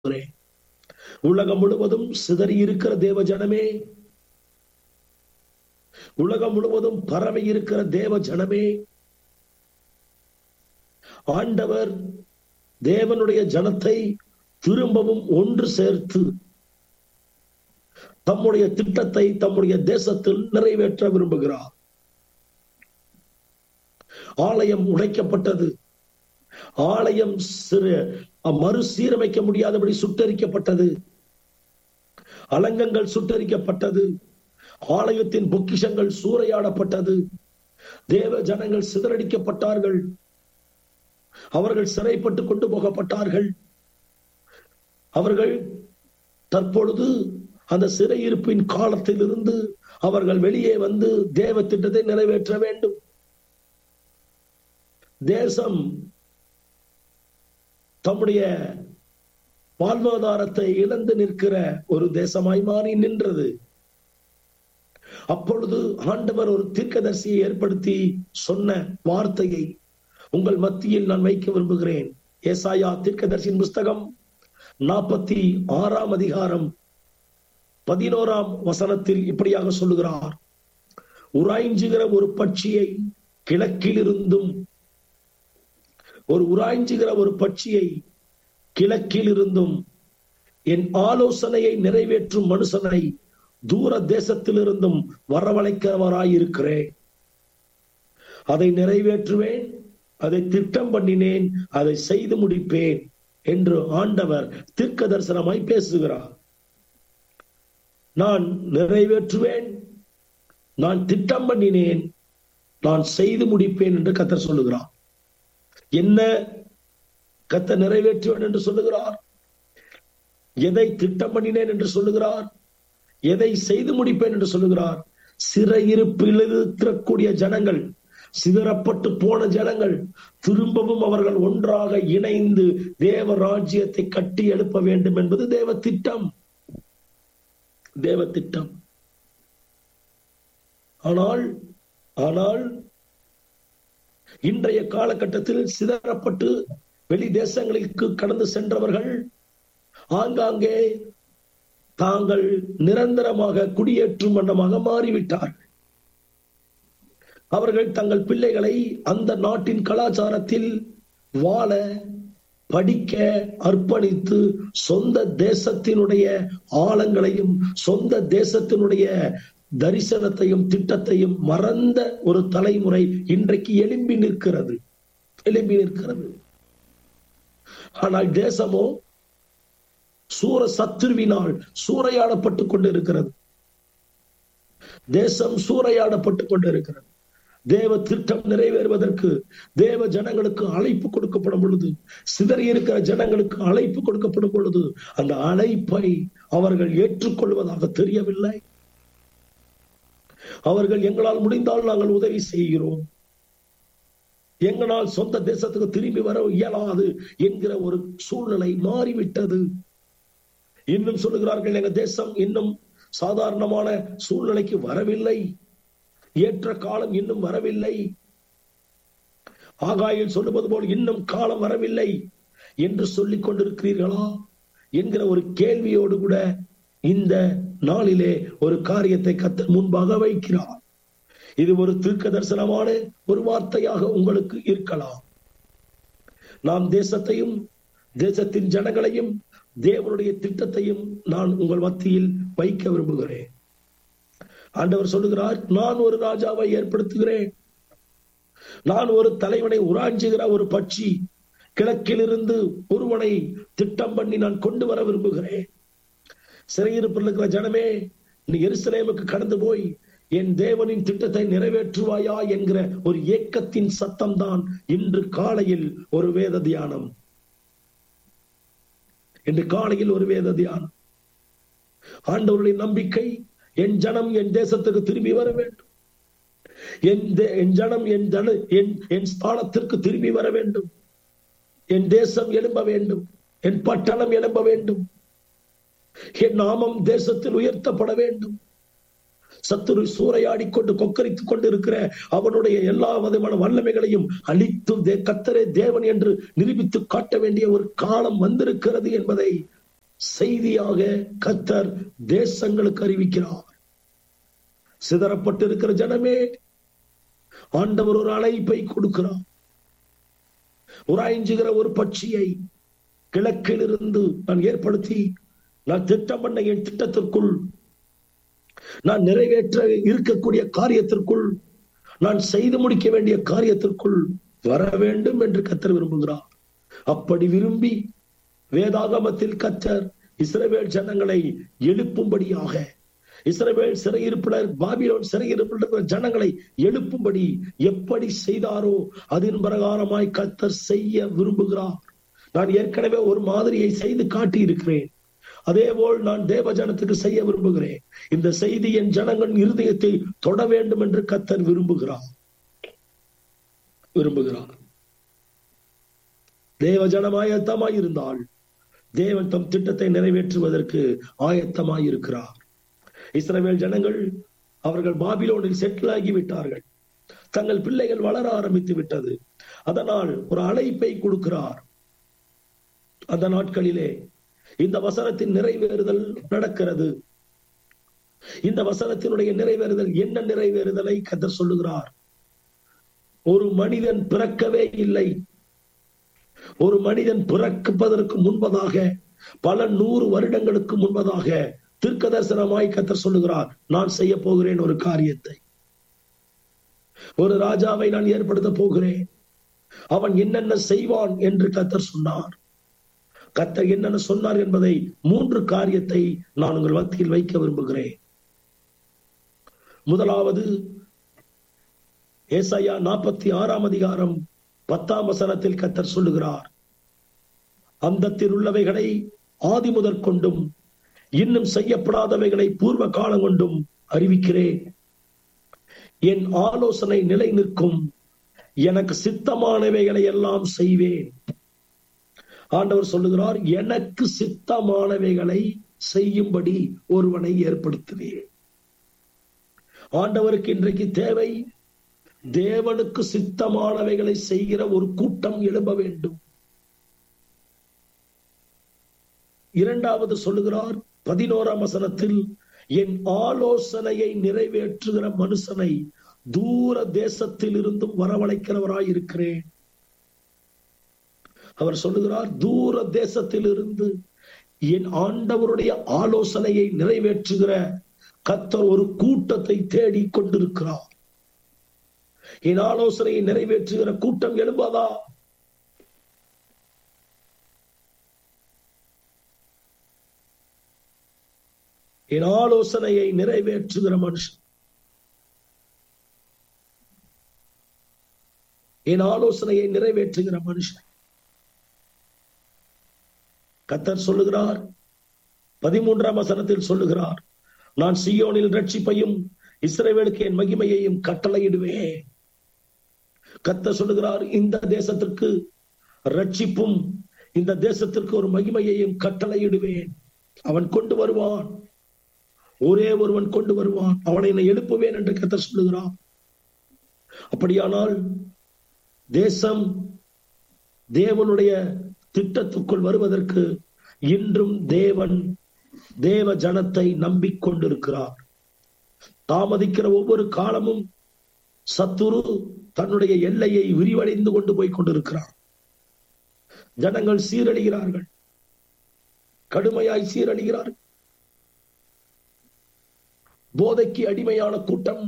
விரும்புகிறேன் உலகம் முழுவதும் சிதறி இருக்கிற தேவ ஜனமே உலகம் முழுவதும் பரவி இருக்கிற தேவ ஜனமே ஆண்டவர் தேவனுடைய ஜனத்தை திரும்பவும் ஒன்று சேர்த்து தம்முடைய திட்டத்தை தம்முடைய தேசத்தில் நிறைவேற்ற விரும்புகிறார் ஆலயம் உடைக்கப்பட்டது ஆலயம் சிறு மறுசீரமைக்க முடியாதபடி சுட்டரிக்கப்பட்டது அலங்கங்கள் சுட்டரிக்கப்பட்டது ஆலயத்தின் பொக்கிஷங்கள் சூறையாடப்பட்டது தேவ ஜனங்கள் சிதறடிக்கப்பட்டார்கள் அவர்கள் சிறைப்பட்டு கொண்டு போகப்பட்டார்கள் அவர்கள் தற்பொழுது அந்த சிறையிருப்பின் காலத்தில் இருந்து அவர்கள் வெளியே வந்து தேவ திட்டத்தை நிறைவேற்ற வேண்டும் தேசம் தம்முடைய வாழ்வாதாரத்தை இழந்து நிற்கிற ஒரு தேசமாய் மாறி நின்றது அப்பொழுது ஆண்டவர் ஒரு தீர்க்கதரிசியை ஏற்படுத்தி சொன்ன வார்த்தையை உங்கள் மத்தியில் நான் வைக்க விரும்புகிறேன் ஏசாயா தீர்க்கதரிசியின் புஸ்தகம் நாற்பத்தி ஆறாம் அதிகாரம் பதினோராம் வசனத்தில் இப்படியாக சொல்லுகிறார் உராய்ஞ்சுகிற ஒரு பட்சியை கிழக்கில் இருந்தும் ஒரு உராய்ஞ்சுகிற ஒரு பட்சியை கிழக்கில் இருந்தும் என் ஆலோசனையை நிறைவேற்றும் மனுஷனை தூர தேசத்திலிருந்தும் வரவழைக்கிறவராயிருக்கிறேன் அதை நிறைவேற்றுவேன் அதை திட்டம் பண்ணினேன் அதை செய்து முடிப்பேன் என்று ஆண்டவர் தீர்க்க தரிசனமாய் பேசுகிறார் நான் நிறைவேற்றுவேன் நான் திட்டம் பண்ணினேன் நான் செய்து முடிப்பேன் என்று கத்தர் சொல்லுகிறார் என்ன கத்த நிறைவேற்றுவேன் என்று சொல்லுகிறார் எதை திட்டம் பண்ணினேன் என்று சொல்லுகிறார் எதை செய்து முடிப்பேன் என்று சொல்லுகிறார் சிறையிருப்பில் இருக்கக்கூடிய ஜனங்கள் சிதறப்பட்டு போன ஜனங்கள் திரும்பவும் அவர்கள் ஒன்றாக இணைந்து தேவ ராஜ்யத்தை கட்டி எழுப்ப வேண்டும் என்பது தேவ திட்டம் தேவ திட்டம் ஆனால் ஆனால் இன்றைய காலகட்டத்தில் சிதறப்பட்டு வெளி தேசங்களுக்கு கடந்து சென்றவர்கள் ஆங்காங்கே தாங்கள் நிரந்தரமாக குடியேற்றும் வண்ணமாக மாறிவிட்டார்கள் அவர்கள் தங்கள் பிள்ளைகளை அந்த நாட்டின் கலாச்சாரத்தில் வாழ படிக்க அர்ப்பணித்து சொந்த தேசத்தினுடைய ஆழங்களையும் சொந்த தேசத்தினுடைய தரிசனத்தையும் திட்டத்தையும் மறந்த ஒரு தலைமுறை இன்றைக்கு எழும்பி நிற்கிறது எழும்பி நிற்கிறது ஆனால் தேசமோ சூர சத்துருவினால் சூறையாடப்பட்டு கொண்டு இருக்கிறது தேசம் சூறையாடப்பட்டு கொண்டு இருக்கிறது தேவ திட்டம் நிறைவேறுவதற்கு தேவ ஜனங்களுக்கு அழைப்பு கொடுக்கப்படும் பொழுது சிதறி இருக்கிற ஜனங்களுக்கு அழைப்பு கொடுக்கப்படும் பொழுது அந்த அழைப்பை அவர்கள் ஏற்றுக்கொள்வதாக தெரியவில்லை அவர்கள் எங்களால் முடிந்தால் நாங்கள் உதவி செய்கிறோம் எங்களால் சொந்த தேசத்துக்கு திரும்பி வர இயலாது என்கிற ஒரு சூழ்நிலை மாறிவிட்டது இன்னும் சொல்லுகிறார்கள் எங்க தேசம் இன்னும் சாதாரணமான சூழ்நிலைக்கு வரவில்லை ஏற்ற காலம் இன்னும் வரவில்லை ஆகாயில் சொல்லுவது போல் இன்னும் காலம் வரவில்லை என்று சொல்லிக் கொண்டிருக்கிறீர்களா என்கிற ஒரு கேள்வியோடு கூட இந்த நாளிலே ஒரு காரியத்தை கத்த முன்பாக வைக்கிறார் இது ஒரு தீர்க்க தரிசனமான ஒரு வார்த்தையாக உங்களுக்கு இருக்கலாம் நாம் தேசத்தையும் தேசத்தின் ஜனங்களையும் தேவனுடைய திட்டத்தையும் நான் உங்கள் மத்தியில் வைக்க விரும்புகிறேன் ஆண்டவர் சொல்லுகிறார் நான் ஒரு ராஜாவை ஏற்படுத்துகிறேன் நான் ஒரு தலைவனை உராஞ்சுகிற ஒரு பட்சி கிழக்கிலிருந்து ஒருவனை திட்டம் பண்ணி நான் கொண்டு வர விரும்புகிறேன் சிறையிருப்பில் இருக்கிற ஜனமே நீ எருசலேமுக்கு கடந்து போய் என் தேவனின் திட்டத்தை நிறைவேற்றுவாயா என்கிற ஒரு ஏக்கத்தின் சத்தம் தான் இன்று காலையில் ஒரு வேத தியானம் இன்று காலையில் ஒரு வேத தியானம் ஆண்டவருடைய நம்பிக்கை என் ஜனம் என் தேசத்துக்கு திரும்பி வர வேண்டும் என் என் ஜனம் என் ஜன என் என் ஸ்தானத்திற்கு திரும்பி வர வேண்டும் என் தேசம் எழும்ப வேண்டும் என் பட்டணம் எழும்ப வேண்டும் என் நாமம் தேசத்தில் உயர்த்தப்பட வேண்டும் சத்துரு சூறையாடி கொண்டு கொக்கரித்துக் கொண்டு இருக்கிற அவனுடைய எல்லா விதமான வல்லமைகளையும் அழித்து கத்தரே தேவன் என்று நிரூபித்து காட்ட வேண்டிய ஒரு காலம் வந்திருக்கிறது என்பதை செய்தியாக கத்தர் தேசங்களுக்கு அறிவிக்கிறார் சிதறப்பட்டிருக்கிற ஜனமே ஆண்டவர் ஒரு அழைப்பை கொடுக்கிறார் உராய்ஞ்சுகிற ஒரு பட்சியை கிழக்கில் இருந்து நான் ஏற்படுத்தி நான் திட்டம் பண்ண என் திட்டத்திற்குள் நான் நிறைவேற்ற இருக்கக்கூடிய காரியத்திற்குள் நான் செய்து முடிக்க வேண்டிய காரியத்திற்குள் வர வேண்டும் என்று கத்தர் விரும்புகிறார் அப்படி விரும்பி வேதாகமத்தில் கத்தர் இஸ்ரவேல் ஜனங்களை எழுப்பும்படியாக இஸ்ரவேல் சிறையிருப்பினர் பாபிலோன் சிறையிருப்பினர் ஜனங்களை எழுப்பும்படி எப்படி செய்தாரோ அதன் பிரகாரமாய் கத்தர் செய்ய விரும்புகிறார் நான் ஏற்கனவே ஒரு மாதிரியை செய்து காட்டி இருக்கிறேன் அதே போல் நான் தேவ ஜனத்துக்கு செய்ய விரும்புகிறேன் இந்த செய்தி என் ஜனங்கள் இருதயத்தை தொட வேண்டும் என்று கத்தர் விரும்புகிறார் விரும்புகிறார் தேவ ஜனம் ஆயத்தமாய் இருந்தால் தேவன் தம் திட்டத்தை நிறைவேற்றுவதற்கு ஆயத்தமாய் இருக்கிறார் இஸ்ரவேல் ஜனங்கள் அவர்கள் பாபிலோனில் செட்டில் ஆகி விட்டார்கள் தங்கள் பிள்ளைகள் வளர ஆரம்பித்து விட்டது அதனால் ஒரு அழைப்பை கொடுக்கிறார் அந்த நாட்களிலே இந்த வசனத்தின் நிறைவேறுதல் நடக்கிறது இந்த வசனத்தினுடைய நிறைவேறுதல் என்ன நிறைவேறுதலை கத்தர் சொல்லுகிறார் ஒரு மனிதன் பிறக்கவே இல்லை ஒரு மனிதன் பிறப்பதற்கு முன்பதாக பல நூறு வருடங்களுக்கு முன்பதாக தீர்க்க தரிசனமாய் கத்தர் சொல்லுகிறார் நான் செய்ய போகிறேன் ஒரு காரியத்தை ஒரு ராஜாவை நான் ஏற்படுத்த போகிறேன் அவன் என்னென்ன செய்வான் என்று கத்தர் சொன்னார் கத்தர் என்னென்ன சொன்னார் என்பதை மூன்று காரியத்தை நான் உங்கள் மத்தியில் வைக்க விரும்புகிறேன் முதலாவது ஏசாயா நாற்பத்தி ஆறாம் அதிகாரம் பத்தாம் வசனத்தில் கத்தர் சொல்லுகிறார் அந்தத்தில் உள்ளவைகளை ஆதி முதற் கொண்டும் இன்னும் செய்யப்படாதவைகளை பூர்வ காலம் கொண்டும் அறிவிக்கிறேன் என் ஆலோசனை நிலை நிற்கும் எனக்கு சித்தமானவைகளை எல்லாம் செய்வேன் ஆண்டவர் சொல்லுகிறார் எனக்கு சித்தமானவைகளை செய்யும்படி ஒருவனை ஏற்படுத்துவேன் ஆண்டவருக்கு இன்றைக்கு தேவை தேவனுக்கு சித்தமானவைகளை செய்கிற ஒரு கூட்டம் எழும்ப வேண்டும் இரண்டாவது சொல்லுகிறார் பதினோராம் வசனத்தில் என் ஆலோசனையை நிறைவேற்றுகிற மனுஷனை தூர தேசத்தில் இருந்தும் வரவழைக்கிறவராய் இருக்கிறேன் அவர் சொல்லுகிறார் தூர தேசத்தில் இருந்து என் ஆண்டவருடைய ஆலோசனையை நிறைவேற்றுகிற கத்தர் ஒரு கூட்டத்தை தேடி கொண்டிருக்கிறார் என் ஆலோசனையை நிறைவேற்றுகிற கூட்டம் எழும்பாதா என் ஆலோசனையை நிறைவேற்றுகிற மனுஷன் என் ஆலோசனையை நிறைவேற்றுகிற மனுஷன் கத்தர் சொல்லுகிறார் பதிமூன்றாம் வசனத்தில் சொல்லுகிறார் நான் சியோனில் ரட்சிப்பையும் இஸ்ரேவேலுக்கு என் மகிமையையும் கட்டளையிடுவேன் கத்த சொல்லுகிறார் இந்த தேசத்திற்கு ரட்சிப்பும் இந்த தேசத்திற்கு ஒரு மகிமையையும் கட்டளையிடுவேன் அவன் கொண்டு வருவான் ஒரே ஒருவன் கொண்டு வருவான் அவனை என்னை எழுப்புவேன் என்று கத்த சொல்லுகிறான் அப்படியானால் தேசம் தேவனுடைய திட்டத்துக்குள் வருவதற்கு இன்றும் தேவன் தேவ ஜனத்தை நம்பிக்கொண்டிருக்கிறார் தாமதிக்கிற ஒவ்வொரு காலமும் சத்துரு தன்னுடைய எல்லையை விரிவடைந்து கொண்டு போய் கொண்டிருக்கிறார் ஜனங்கள் சீரழிகிறார்கள் கடுமையாய் சீரழிகிறார்கள் போதைக்கு அடிமையான கூட்டம்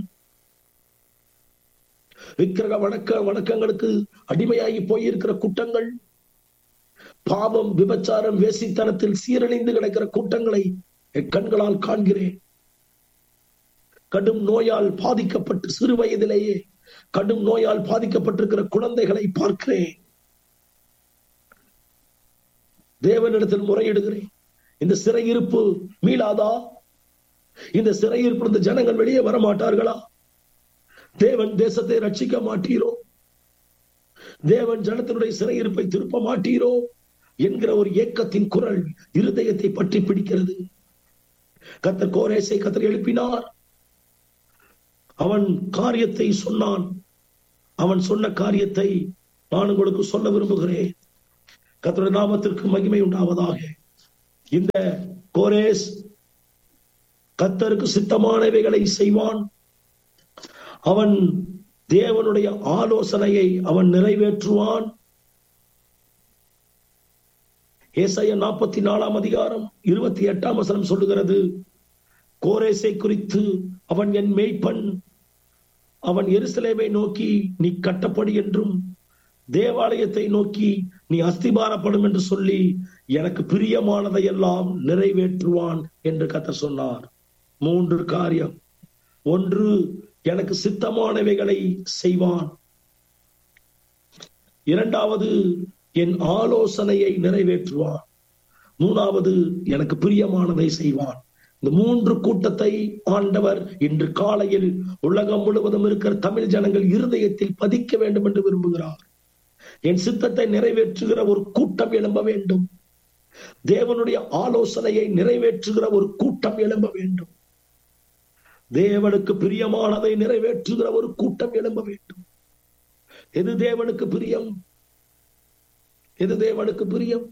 விக்கிரக வணக்க வணக்கங்களுக்கு அடிமையாகி போயிருக்கிற கூட்டங்கள் பாவம் விபச்சாரம் வேசித்தனத்தில் சீரழிந்து கிடக்கிற கூட்டங்களை என் கண்களால் காண்கிறேன் கடும் நோயால் பாதிக்கப்பட்டு சிறு வயதிலேயே கடும் நோயால் பாதிக்கப்பட்டிருக்கிற குழந்தைகளை பார்க்கிறேன் தேவனிடத்தில் முறையிடுகிறேன் இந்த சிறையிருப்பு மீளாதா இந்த சிறையிருப்பு இந்த ஜனங்கள் வெளியே வர மாட்டார்களா தேவன் தேசத்தை ரட்சிக்க மாட்டீரோ தேவன் ஜனத்தினுடைய சிறையிருப்பை திருப்ப மாட்டீரோ என்கிற ஒரு ஏக்கத்தின் குரல் இருதயத்தை பற்றி பிடிக்கிறது கத்தர் கோரேசை கத்தர் எழுப்பினார் அவன் காரியத்தை சொன்னான் அவன் சொன்ன காரியத்தை நான் உங்களுக்கு சொல்ல விரும்புகிறேன் கத்தருடைய நாமத்திற்கு மகிமை உண்டாவதாக இந்த கோரேஸ் கத்தருக்கு சித்தமானவைகளை செய்வான் அவன் தேவனுடைய ஆலோசனையை அவன் நிறைவேற்றுவான் ஏசாய நாற்பத்தி நாலாம் அதிகாரம் இருபத்தி எட்டாம் வசனம் சொல்லுகிறது கோரேசை குறித்து அவன் என் மேய்ப்பன் அவன் எருசலேமை நோக்கி நீ கட்டப்படி என்றும் தேவாலயத்தை நோக்கி நீ அஸ்திபாரப்படும் என்று சொல்லி எனக்கு பிரியமானதை எல்லாம் நிறைவேற்றுவான் என்று கத்த சொன்னார் மூன்று காரியம் ஒன்று எனக்கு சித்தமானவைகளை செய்வான் இரண்டாவது என் ஆலோசனையை நிறைவேற்றுவான் மூணாவது எனக்கு பிரியமானதை செய்வான் இந்த மூன்று கூட்டத்தை ஆண்டவர் இன்று காலையில் உலகம் முழுவதும் இருக்கிற தமிழ் ஜனங்கள் இருதயத்தில் பதிக்க வேண்டும் என்று விரும்புகிறார் என் சித்தத்தை நிறைவேற்றுகிற ஒரு கூட்டம் எழும்ப வேண்டும் தேவனுடைய ஆலோசனையை நிறைவேற்றுகிற ஒரு கூட்டம் எழும்ப வேண்டும் தேவனுக்கு பிரியமானதை நிறைவேற்றுகிற ஒரு கூட்டம் எழும்ப வேண்டும் எது தேவனுக்கு பிரியம் எது தேவனுக்கு பிரியம்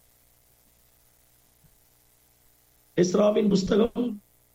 இஸ்ராவின் புஸ்தகம்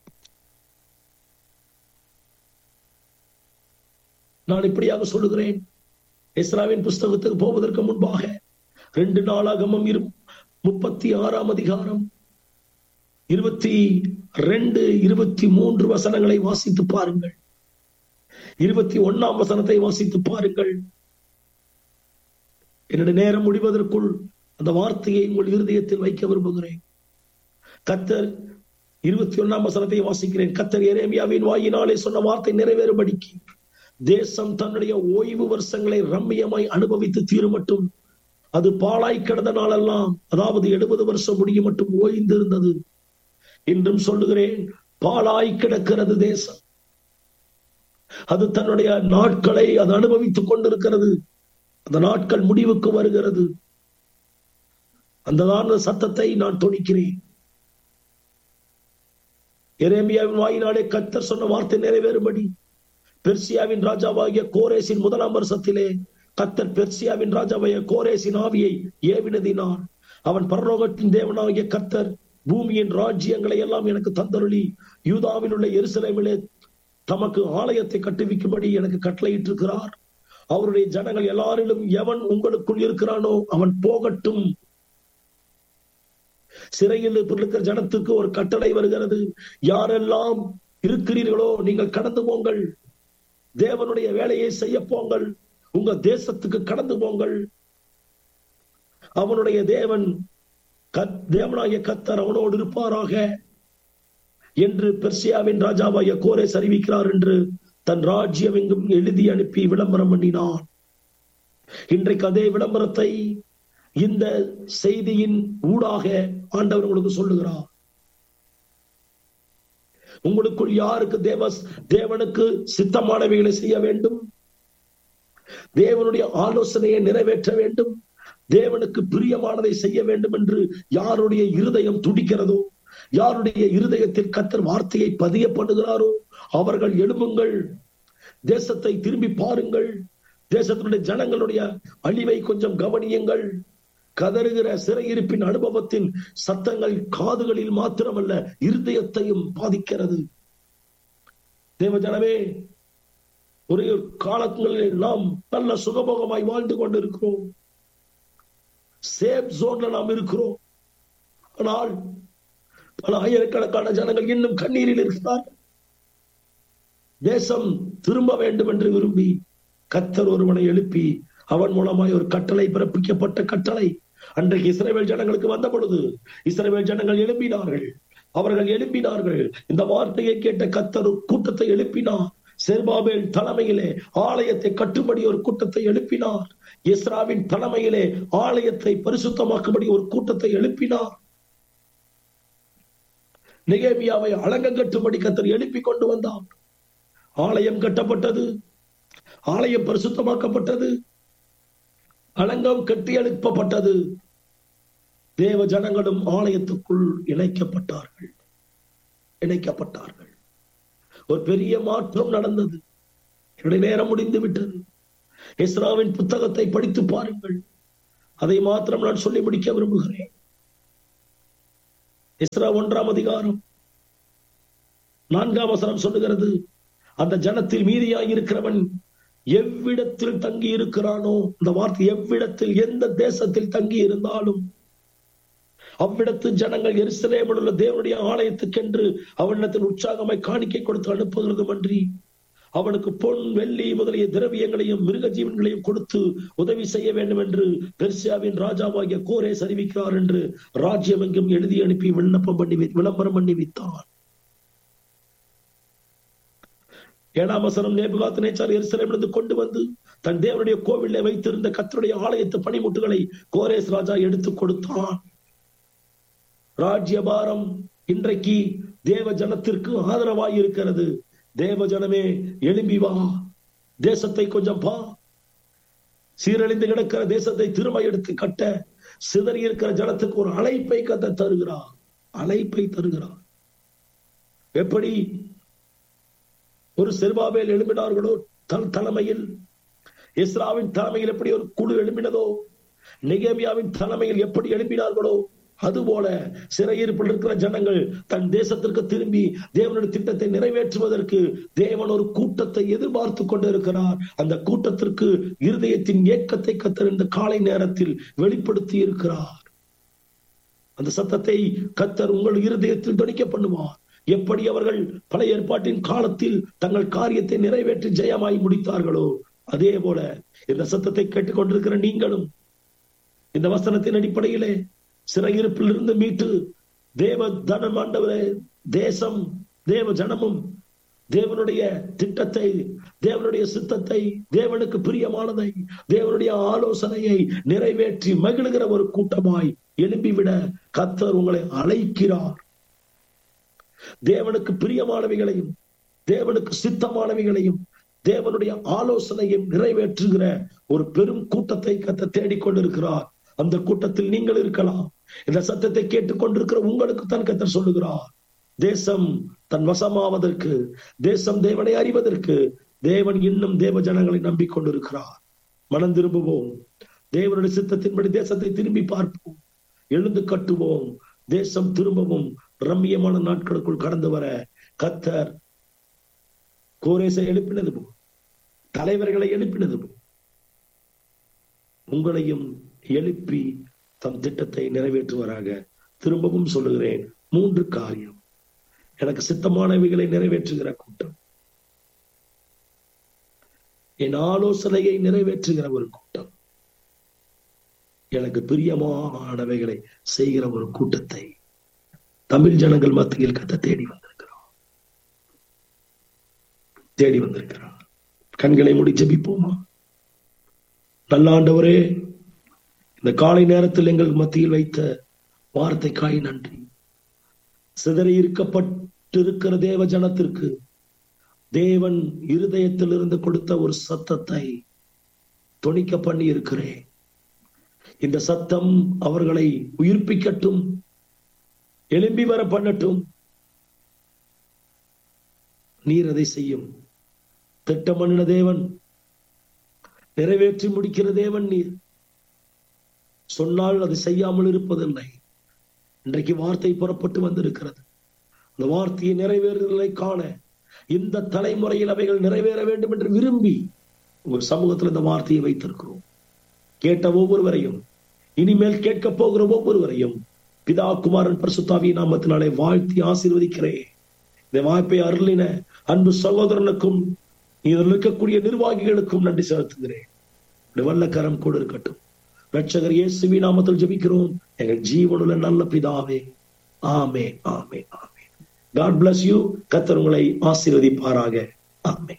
நான் இப்படியாக சொல்லுகிறேன் இஸ்ராவின் புஸ்தகத்துக்கு போவதற்கு முன்பாக ரெண்டு நாளாகமும் இரு முப்பத்தி ஆறாம் அதிகாரம் இருபத்தி ரெண்டு இருபத்தி மூன்று வசனங்களை வாசித்து பாருங்கள் இருபத்தி ஒன்னாம் வசனத்தை வாசித்து பாருங்கள் என்னுடைய நேரம் முடிவதற்குள் அந்த வார்த்தையை உங்கள் இருதயத்தில் வைக்க விரும்புகிறேன் கத்தர் இருபத்தி ஒன்னாம் வசனத்தை வாசிக்கிறேன் கத்தர் எரேமியாவின் வாயினாலே சொன்ன வார்த்தை நிறைவேறும்படிக்கு தேசம் தன்னுடைய ஓய்வு வருஷங்களை ரம்மியமாய் அனுபவித்து தீருமட்டும் அது பாழாய் கிடந்த நாளெல்லாம் அதாவது எழுபது வருஷம் முடியும் மட்டும் ஓய்ந்திருந்தது இன்றும் சொல்லுகிறேன் பாழாய் கிடக்கிறது தேசம் அது தன்னுடைய நாட்களை அது அனுபவித்துக் கொண்டிருக்கிறது அந்த நாட்கள் முடிவுக்கு வருகிறது அந்த சத்தத்தை நான் துணிக்கிறேன் எரேமியாவின் வாயினாலே கத்தர் சொன்ன வார்த்தை நிறைவேறும்படி பெர்சியாவின் ராஜாவாகிய கோரேசின் முதலாம் வருஷத்திலே கத்தர் பெர்சியாவின் ராஜாவாகிய கோரேசின் ஆவியை ஏவினதினான் அவன் பரலோகத்தின் தேவனாகிய கத்தர் பூமியின் ராஜ்யங்களை எல்லாம் எனக்கு தந்தருளி யூதாவில் உள்ள எருசலேமிலே தமக்கு ஆலயத்தை கட்டுவிக்கும்படி எனக்கு கட்டளையிட்டிருக்கிறார் அவருடைய ஜனங்கள் எல்லாரிலும் எவன் உங்களுக்குள் இருக்கிறானோ அவன் போகட்டும் சிறையில் இருக்கிற ஜனத்துக்கு ஒரு கட்டளை வருகிறது யாரெல்லாம் இருக்கிறீர்களோ நீங்கள் கடந்து போங்கள் தேவனுடைய வேலையை செய்ய போங்கள் உங்க தேசத்துக்கு கடந்து போங்கள் அவனுடைய தேவன் தேவனாகிய கத்தர் அவனோடு இருப்பாராக என்று பெர்சியாவின் ராஜாவாகிய கோரேஸ் அறிவிக்கிறார் என்று தன் ராஜ்யம் எங்கும் எழுதி அனுப்பி விளம்பரம் பண்ணினான் இன்றைக்கு அதே விளம்பரத்தை இந்த செய்தியின் ஊடாக ஆண்டவர் உங்களுக்கு சொல்லுகிறார் உங்களுக்குள் யாருக்கு தேவ தேவனுக்கு சித்தமானவைகளை செய்ய வேண்டும் தேவனுடைய ஆலோசனையை நிறைவேற்ற வேண்டும் தேவனுக்கு பிரியமானதை செய்ய வேண்டும் என்று யாருடைய இருதயம் துடிக்கிறதோ யாருடைய இருதயத்தில் கத்தர் வார்த்தையை பதிய பண்ணுகிறாரோ அவர்கள் எழும்புங்கள் தேசத்தை திரும்பி பாருங்கள் தேசத்தினுடைய ஜனங்களுடைய அழிவை கொஞ்சம் கவனியுங்கள் கதறுகிற சிறையிருப்பின் அனுபவத்தின் சத்தங்கள் காதுகளில் மாத்திரமல்ல இருதயத்தையும் பாதிக்கிறது தேவஜனமே ஒரு காலங்களில் நாம் நல்ல சுகபோகமாய் வாழ்ந்து கொண்டிருக்கிறோம் சேஃப் ஜோன்ல நாம் இருக்கிறோம் ஆனால் பல ஆயிரக்கணக்கான ஜனங்கள் இன்னும் கண்ணீரில் இருக்கிறார் தேசம் திரும்ப வேண்டும் என்று விரும்பி கத்தர் ஒருவனை எழுப்பி அவன் மூலமாய் ஒரு கட்டளை பிறப்பிக்கப்பட்ட கட்டளை அன்றைக்கு இஸ்ரேவேல் ஜனங்களுக்கு வந்த பொழுது இஸ்ரேவேல் ஜனங்கள் எழுப்பினார்கள் அவர்கள் எழுப்பினார்கள் இந்த வார்த்தையை கேட்ட கத்தர் ஒரு கூட்டத்தை எழுப்பினார் செர்பாபேல் தலைமையிலே ஆலயத்தை கட்டும்படி ஒரு கூட்டத்தை எழுப்பினார் இஸ்ராவின் தலைமையிலே ஆலயத்தை பரிசுத்தமாக்கும்படி ஒரு கூட்டத்தை எழுப்பினார் நிகேமியாவை அலங்கம் கட்டும்படி கத்தர் எழுப்பி கொண்டு வந்தார் ஆலயம் கட்டப்பட்டது ஆலயம் பரிசுத்தமாக்கப்பட்டது அலங்கம் கட்டி எழுப்பப்பட்டது தேவ ஜனங்களும் ஆலயத்துக்குள் இணைக்கப்பட்டார்கள் இணைக்கப்பட்டார்கள் ஒரு பெரிய மாற்றம் நடந்தது என்னுடைய நேரம் முடிந்து விட்டது இஸ்ராவின் புத்தகத்தை படித்து பாருங்கள் அதை மாத்திரம் நான் சொல்லி முடிக்க விரும்புகிறேன் இஸ்ரா ஒன்றாம் அதிகாரம் நான்காம் வசனம் சொல்லுகிறது அந்த ஜனத்தில் மீதியாய் இருக்கிறவன் எவ்விடத்தில் தங்கி இருக்கிறானோ இந்த வார்த்தை எவ்விடத்தில் எந்த தேசத்தில் தங்கி இருந்தாலும் அவ்விடத்து ஜனங்கள் எருசலேமில் உள்ள தேவனுடைய ஆலயத்துக்கென்று அவனிடத்தில் உற்சாகமாய் காணிக்கை கொடுத்து அனுப்புகிறதும் அன்றி அவனுக்கு பொன் வெள்ளி முதலிய திரவியங்களையும் மிருக ஜீவன்களையும் கொடுத்து உதவி செய்ய வேண்டும் என்று பெர்சியாவின் ராஜாவாகிய கோரேஸ் அறிவிக்கிறார் என்று ராஜ்யம் எங்கும் எழுதி அனுப்பி விண்ணப்பம் பண்ணி வை- விளம்பரம் பண்ணி வைத்தான் ஏழாம் வசனம் நேபுகாத் நேச்சார் எருசலேமிலிருந்து கொண்டு வந்து தன் தேவனுடைய கோவிலை வைத்திருந்த கத்தருடைய ஆலயத்து பணிமுட்டுகளை கோரேஸ் ராஜா எடுத்து கொடுத்தான் ராஜ்யபாரம் இன்றைக்கு தேவ ஜனத்திற்கு ஆதரவாய் இருக்கிறது தேவ ஜனமே எழும்பி வா தேசத்தை கொஞ்சம் பா சீரழிந்து கிடக்கிற தேசத்தை திரும்ப எடுத்து கட்ட சிதறி இருக்கிற ஜனத்துக்கு ஒரு அழைப்பை கத்த தருகிறார் அழைப்பை தருகிறார் எப்படி ஒரு செருபாபேல் எழுப்பினார்களோ தன் தலைமையில் இஸ்ராவின் தலைமையில் எப்படி ஒரு குழு எழுப்பினதோ நெகேமியாவின் தலைமையில் எப்படி எழுப்பினார்களோ அதுபோல சிறையிருப்பில் இருக்கிற ஜனங்கள் தன் தேசத்திற்கு திரும்பி தேவனுடைய திட்டத்தை நிறைவேற்றுவதற்கு தேவன் ஒரு கூட்டத்தை எதிர்பார்த்து கொண்டிருக்கிறார் அந்த கூட்டத்திற்கு இருதயத்தின் ஏக்கத்தை கத்தர் இந்த காலை நேரத்தில் வெளிப்படுத்தி இருக்கிறார் அந்த சத்தத்தை கத்தர் உங்கள் இருதயத்தில் துணிக்க பண்ணுவார் எப்படி அவர்கள் பழைய ஏற்பாட்டின் காலத்தில் தங்கள் காரியத்தை நிறைவேற்றி ஜெயமாய் முடித்தார்களோ அதே போல இந்த சத்தத்தை கேட்டுக்கொண்டிருக்கிற நீங்களும் இந்த வசனத்தின் அடிப்படையிலே சிறையிருப்பில் இருந்து மீட்டு தேவ தனம் ஆண்டவரே தேசம் தேவ ஜனமும் தேவனுடைய திட்டத்தை தேவனுடைய சித்தத்தை தேவனுக்கு பிரியமானதை தேவனுடைய ஆலோசனையை நிறைவேற்றி மகிழுகிற ஒரு கூட்டமாய் எழும்பிவிட கத்தர் உங்களை அழைக்கிறார் தேவனுக்கு பிரியமானவைகளையும் தேவனுக்கு சித்தமானவைகளையும் தேவனுடைய ஆலோசனையும் நிறைவேற்றுகிற ஒரு பெரும் கூட்டத்தை கத்த தேடிக்கொண்டிருக்கிறார் அந்த கூட்டத்தில் நீங்கள் இருக்கலாம் இந்த சத்தத்தை கேட்டுக்கொண்டிருக்கிற உங்களுக்கு தான் கத்தர் சொல்லுகிறார் தேசம் தன் வசமாவதற்கு தேசம் தேவனை அறிவதற்கு தேவன் இன்னும் தேவ ஜனங்களை நம்பிக்கொண்டிருக்கிறார் மனம் திரும்புவோம் தேவனுடைய சித்தத்தின்படி தேசத்தை திரும்பி பார்ப்போம் எழுந்து கட்டுவோம் தேசம் திரும்பவும் ரம்மியமான நாட்களுக்குள் கடந்து வர கத்தர் கோரேசை எழுப்பினது போ தலைவர்களை எழுப்பினது போ உங்களையும் எழுப்பி தம் திட்டத்தை நிறைவேற்றுவராக திரும்பவும் சொல்லுகிறேன் மூன்று காரியம் எனக்கு சித்தமானவைகளை நிறைவேற்றுகிற கூட்டம் என் ஆலோசனையை நிறைவேற்றுகிற ஒரு கூட்டம் எனக்கு பிரியமானவைகளை செய்கிற ஒரு கூட்டத்தை தமிழ் ஜனங்கள் மத்தியில் கத்த தேடி வந்திருக்கிறார் தேடி வந்திருக்கிறார் கண்களை மூடி ஜெபிப்போமா நல்ல ஆண்டவரே இந்த காலை நேரத்தில் எங்கள் மத்தியில் வைத்த வார்த்தைக்காய் நன்றி சிதறி இருக்கப்பட்டிருக்கிற தேவ ஜனத்திற்கு தேவன் இருதயத்தில் இருந்து கொடுத்த ஒரு சத்தத்தை தொணிக்க பண்ணி இருக்கிறேன் இந்த சத்தம் அவர்களை உயிர்ப்பிக்கட்டும் எழும்பி வர பண்ணட்டும் நீர் அதை செய்யும் திட்டம் பண்ணின தேவன் நிறைவேற்றி முடிக்கிற தேவன் நீர் சொன்னால் அது செய்யாமல் இருப்பதில்லை இன்றைக்கு வார்த்தை புறப்பட்டு வந்திருக்கிறது அந்த வார்த்தையை நிறைவேறுதலை காண இந்த தலைமுறையில் அவைகள் நிறைவேற வேண்டும் என்று விரும்பி ஒரு சமூகத்தில் இந்த வார்த்தையை வைத்திருக்கிறோம் கேட்ட ஒவ்வொருவரையும் இனிமேல் கேட்க போகிற ஒவ்வொருவரையும் பிதா குமாரன் பரிசுத்தாவி நாமத்தினாலே வாழ்த்தி ஆசீர்வதிக்கிறேன் இந்த வாய்ப்பை அருளின அன்பு சகோதரனுக்கும் இதில் இருக்கக்கூடிய நிர்வாகிகளுக்கும் நன்றி செலுத்துகிறேன் உடைய வல்லக்கரம் கூட இருக்கட்டும் ரட்சகர் இயேசுவி நாமத்தில் ஜெபிக்கிறோம் எங்கள் ஜீவனுள்ள நல்ல பிதாவே ஆமே ஆமே ஆமே காட் bless யூ கத்தர் உங்களை ஆசீர்வதிப்பாராக ஆமே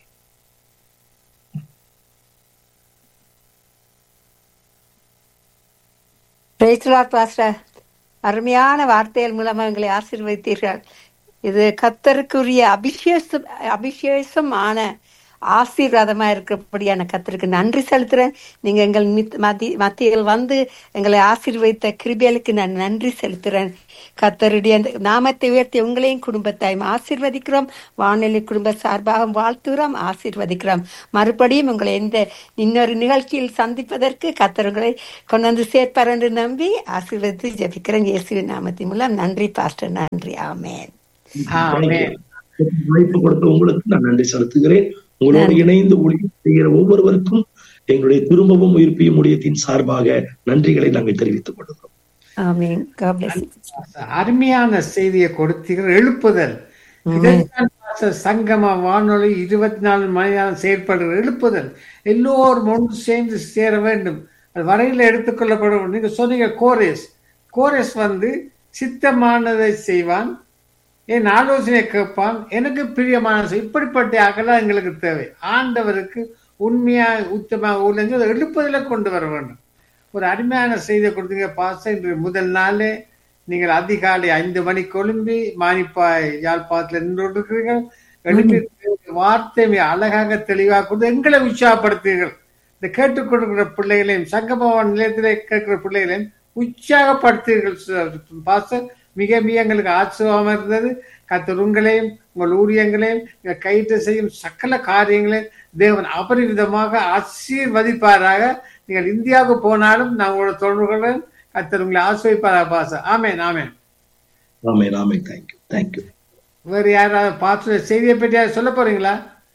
பிரைஸ்லாட் பாஸ்டர் அருமையான வார்த்தைகள் மூலமாக எங்களை ஆசீர்வதித்தீர்கள் இது கத்தருக்குரிய அபிஷேசம் அபிஷேசமான ஆசீர்வாதமா இருக்கிறபடியான கத்தருக்கு நன்றி செலுத்துறேன் நீங்க எங்கள் மித்- மத்தி மத்தியில் வந்து எங்களை ஆசீர்வதித்த கிருபியலுக்கு நான் நன்றி செலுத்துறேன் கத்தருடைய அந்த நாமத்தை உயர்த்தி உங்களையும் குடும்பத்தையும் ஆசீர்வதிக்கிறோம் வானொலி குடும்ப சார்பாக வாழ்த்துகிறோம் ஆசீர்வதிக்கிறோம் மறுபடியும் உங்களை எந்த இன்னொரு நிகழ்ச்சியில் சந்திப்பதற்கு கத்தருங்களை கொண்டு வந்து சேர்ப்பார் என்று நம்பி ஆசீர்வதித்து ஜெபிக்கிறேன் இயேசுவின் நாமத்தின் மூலம் நன்றி பாஸ்டர் நன்றி ஆமென் ஆமென். வாய்ப்பு கொடுத்த உங்களுக்கு நான் நன்றி செலுத்துகிறேன் உங்களோடு நன்றி. இணைந்து ஊழியம் செய்கிற ஒவ்வொருவருக்கும் எங்களுடைய திரும்பவும் உயிர்ப்பியும் ஊழியத்தின் சார்பாக நன்றிகளை நாங்கள் தெரிவித்துக் கொள்கிறோம் ஆமென் God bless you. அருமையான செய்தியை கொடுத்தீர்கள் எழுப்புதல் இதைத்தான் பாஸ்டர் சங்கம வானொலி இருபத்தி நாலு மணி நேரம் செயல்படுகிற எழுப்புதல் எல்லோரும் ஒன்று சேர்ந்து சேர வேண்டும் அது வரையில எடுத்துக்கொள்ளப்பட வேண்டும் நீங்க சொன்னீங்க கோரேஸ் கோரேஸ் வந்து சித்தமானதை செய்வான் என் ஆலோசனை கேட்பான் எனக்கு பிரியமான செய்- இப்படிப்பட்ட அகலாம் எங்களுக்கு தேவை ஆண்டவருக்கு உண்மையா உத்தமா ஊழல் எழுப்புதலை கொண்டு வர வேண்டும் ஒரு அருமையான செய்தியை கொடுத்தீங்க பாச இன்று முதல் நாளே நீங்கள் அதிகாலை ஐந்து மணிக்கு எழும்பி மானிப்பாய் யாழ்ப்பாணத்தில் நின்று கொண்டிருக்கிறீர்கள் எழுப்பி வார்த்தை மிக அழகாக தெளிவாக கொடுத்து எங்களை உற்சாகப்படுத்தீர்கள் இந்த கேட்டுக்கொண்டிருக்கிற பிள்ளைகளையும் சங்கபவன் நிலையத்திலே கேட்கிற பிள்ளைகளையும் உற்சாகப்படுத்தீர்கள் பாச மிக மிக எங்களுக்கு ஆச்சரியமாக இருந்தது கத்தர் உங்களையும் உங்கள் ஊழியங்களையும் இங்க கைட்டு செய்யும் சகல காரியங்களையும் தேவன் அபரிவிதமாக ஆசீர்வதிப்பாராக நீங்கள் இந்தியாவுக்கு போனாலும் நான் உங்களோட தொடர்புகளுடன் கத்தர் உங்களை ஆசிர்வதிப்பாராக பாச ஆமென் ஆமென் ஆமே ஆமே தேங்க்யூ தேங்க்யூ வேறு யாராவது பார்த்து செய்தியை பற்றி யாராவது சொல்ல போறீங்களா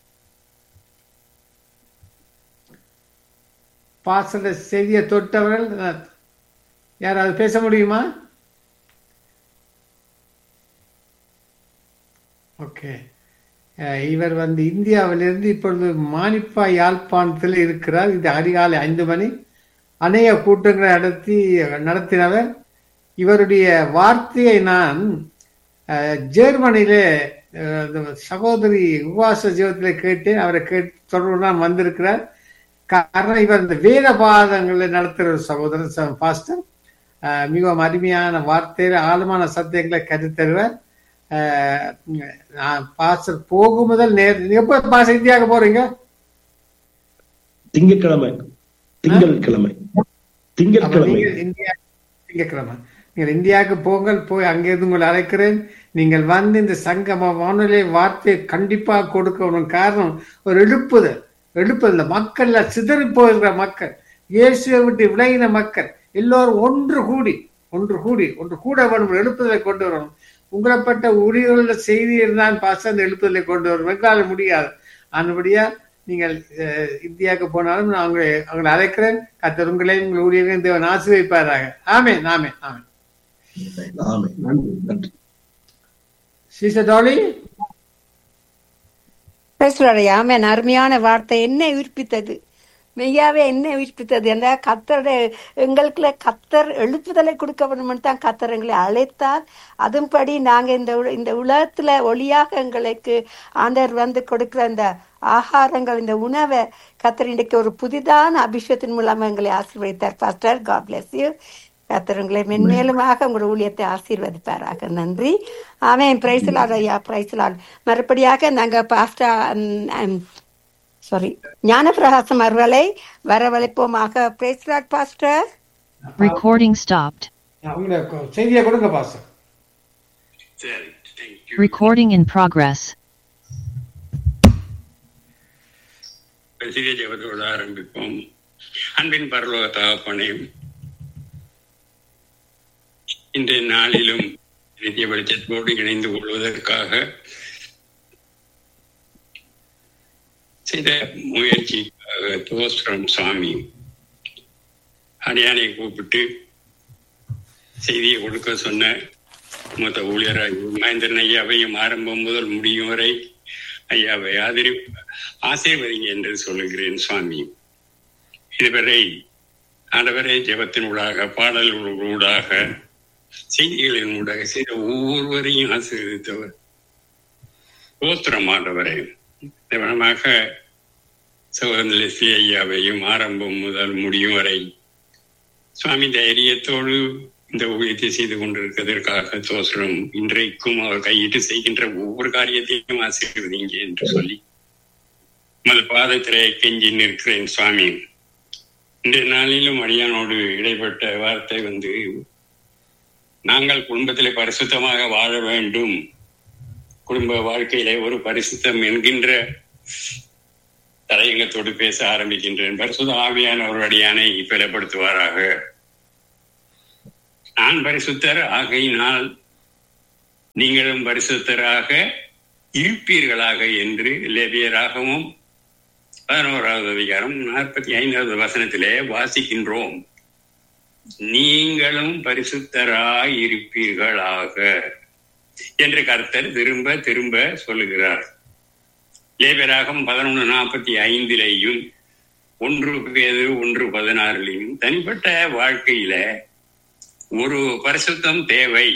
பாசல செய்தியை தொட்டவர்கள் அஹ், யாராவது பேச முடியுமா ஓகே அஹ், இவர் வந்து இந்தியாவிலிருந்து இப்பொழுது மானிப்பா யாழ்ப்பாணத்தில் இருக்கிறார் இது அதிகாலை ஐந்து மணி அநேக கூட்டங்களை நடத்தி நடத்தினவர் இவருடைய வார்த்தையை நான் அஹ், ஜெர்மனியிலே அஹ், இந்த சகோதரி உபாச ஜீவத்திலே கேட்டேன் அவரை கேட்டு தொடர்பு நான் வந்திருக்கிறார் காரணம் இவர் இந்த வேத பாதங்களை நடத்துகிற ஒரு சகோதரர் ச- பாஸ்டர் அஹ், மிகவும் அருமையான வார்த்தையில ஆழமான சத்தியங்களை கற்றுத்தருவர் அஹ், நான் பாஸ்டர் போகும் முதல் நேர் நீங்க எப்ப பாஸ்டர் இந்தியாவுக்கு போறீங்க திங்கட்கிழமை திங்கட்கிழமை அப்ப திங்கட்கிழமை நீங்கள் இந்தியா திங்கட்கிழமை நீங்கள் இந்தியாவுக்கு போங்கள் போய் அங்கிருந்து உங்களை அழைக்கிறேன் நீங்கள் வந்து இந்த சங்கம வானொலி வார்த்தையை கண்டிப்பாக கொடுக்கணும் காரணம் ஒரு எழுப்புதல் எழுப்புதல் மக்கள்ல சிதறி போகிற மக்கள் இயேசுவை விட்டு விலகின மக்கள் எல்லோரும் ஒன்று கூடி ஒன்று கூடி ஒன்று கூட வேணும் எழுப்புதலை கொண்டு வரணும் உங்களைப்பட்ட ஊழியர்கள செய்தி இருந்தால் பாச அந்த எழுப்புதலை கொண்டு வரும் வெங்கால முடியாது ஆனபடியா நீங்கள் அஹ், இந்தியாவுக்கு போனாலும் நான் உங்களை உங்களை அழைக்கிறேன் கத்தர் உங்களையும் உங்கள் ஊழியர்களையும் தேவன் ஆசீர்வதிப்பாராக ஆமென் ஆமென் ஆமென் ஆமே நன்றி நன்றி சிஸ்டர் டாலி பேசுறாரு ஆமென் அருமையான வார்த்தை என்ன உயிர்ப்பித்தது மெய்யாவே என்ன உயிர்ப்பித்தது அந்த கத்தருடைய எங்களுக்குள்ள கத்தர் எழுப்புதலை கொடுக்க வேணும்னு தான் கத்தர் எங்களை அழைத்தார் அதுபடி நாங்க இந்த உல- இந்த உலகத்துல ஒளியாக எங்களுக்கு ஆண்டவர் வந்து கொடுக்கிற அந்த ஆகாரங்கள் இந்த உணவை கத்தர் இன்றைக்கு ஒரு புதிதான அபிஷேகத்தின் மூலமா எங்களை ஆசீர்வதித்தார் பாஸ்டர் காட் bless you கத்தர் உங்களை மென்மேலுமாக உங்களோட ஊழியத்தை ஆசீர்வதிப்பாராக நன்றி ஆமென் பிரைஸ்லாட் ஐயா பிரைஸ்லாட் மறுபடியாக நாங்க பாஸ்டா சாரி ஞானபிரகாசம் அவர்களை வரவழைப்போமாக பிரைஸ்லாட் பாஸ்டர் Recording stopped. உங்களை செய்தியை கொடுங்க பாஸ்டர் சரி தேங்க்யூ Recording in progress. சிறிய ஜெபத்தோடு ஆரம்பிப்போம் அன்பின் பரலோக தகப்பனே இன்றைய நாளிலும் நித்திய வெளிச்சத்தோடு இணைந்து கொள்வதற்காக செய்த முயற்சிக்காக தோஸ்ரம் சுவாமி அடியானை கூப்பிட்டு செய்தியை கொடுக்க சொன்ன மூத்த ஊழியராக மகேந்திரன் ஐயாவையும் ஆரம்பம் முதல் முடியும் வரை ஐயாவை ஆதரி ஆசீர்வதிங்க என்று சொல்லுகிறேன் சுவாமி இதுவரை ஆண்டவரே ஜெபத்தின் ஊடாக பாடல்கள் ஊடாக செய்திகளின் ஊடாக செய்த ஒவ்வொருவரையும் ஆசீர்வதித்தவர் ஓத்திரம் ஆண்டவரே நிவனமாக சகோதரன் லெஸ்லி ஐயாவையும் ஆரம்பம் முதல் முடியும் வரை சுவாமி தைரியத்தோடு இந்த ஊழியத்தை செய்து கொண்டிருக்கிறதற்காக தோசரம் இன்றைக்கும் அவர் கையிட்டு செய்கின்ற ஒவ்வொரு காரியத்தையும் ஆசீர்வதிங்க என்று சொல்லி உமது பாதத்திலே கெஞ்சி நிற்கிறேன் சுவாமி இன்றைய நாளிலும் அடியானோடு இடைப்பட்ட வார்த்தை வந்து நாங்கள் குடும்பத்திலே பரிசுத்தமாக வாழ வேண்டும் குடும்ப வாழ்க்கையிலே ஒரு பரிசுத்தம் என்கின்ற தலையங்கத்தோடு பேச ஆரம்பிக்கின்றேன் பரிசுத்த ஆவியான ஒரு அடியானை பலப்படுத்துவாராக நான் பரிசுத்தர் ஆகையினால் நீங்களும் பரிசுத்தராக இருப்பீர்களாக என்று லேபியராகவும் பதினோராவது அதிகாரம் நாற்பத்தி ஐந்தாவது வசனத்திலே வாசிக்கின்றோம் நீங்களும் பரிசுத்தராய் இருப்பீர்களாக என்று கர்த்தர் திரும்ப திரும்ப சொல்லுகிறார் லேபராகம் பதினொன்று நாற்பத்தி ஐந்திலேயும் ஒன்று பேது ஒன்று பதினாறுலையும் தனிப்பட்ட வாழ்க்கையில ஒரு பரிசுத்தம் தேவை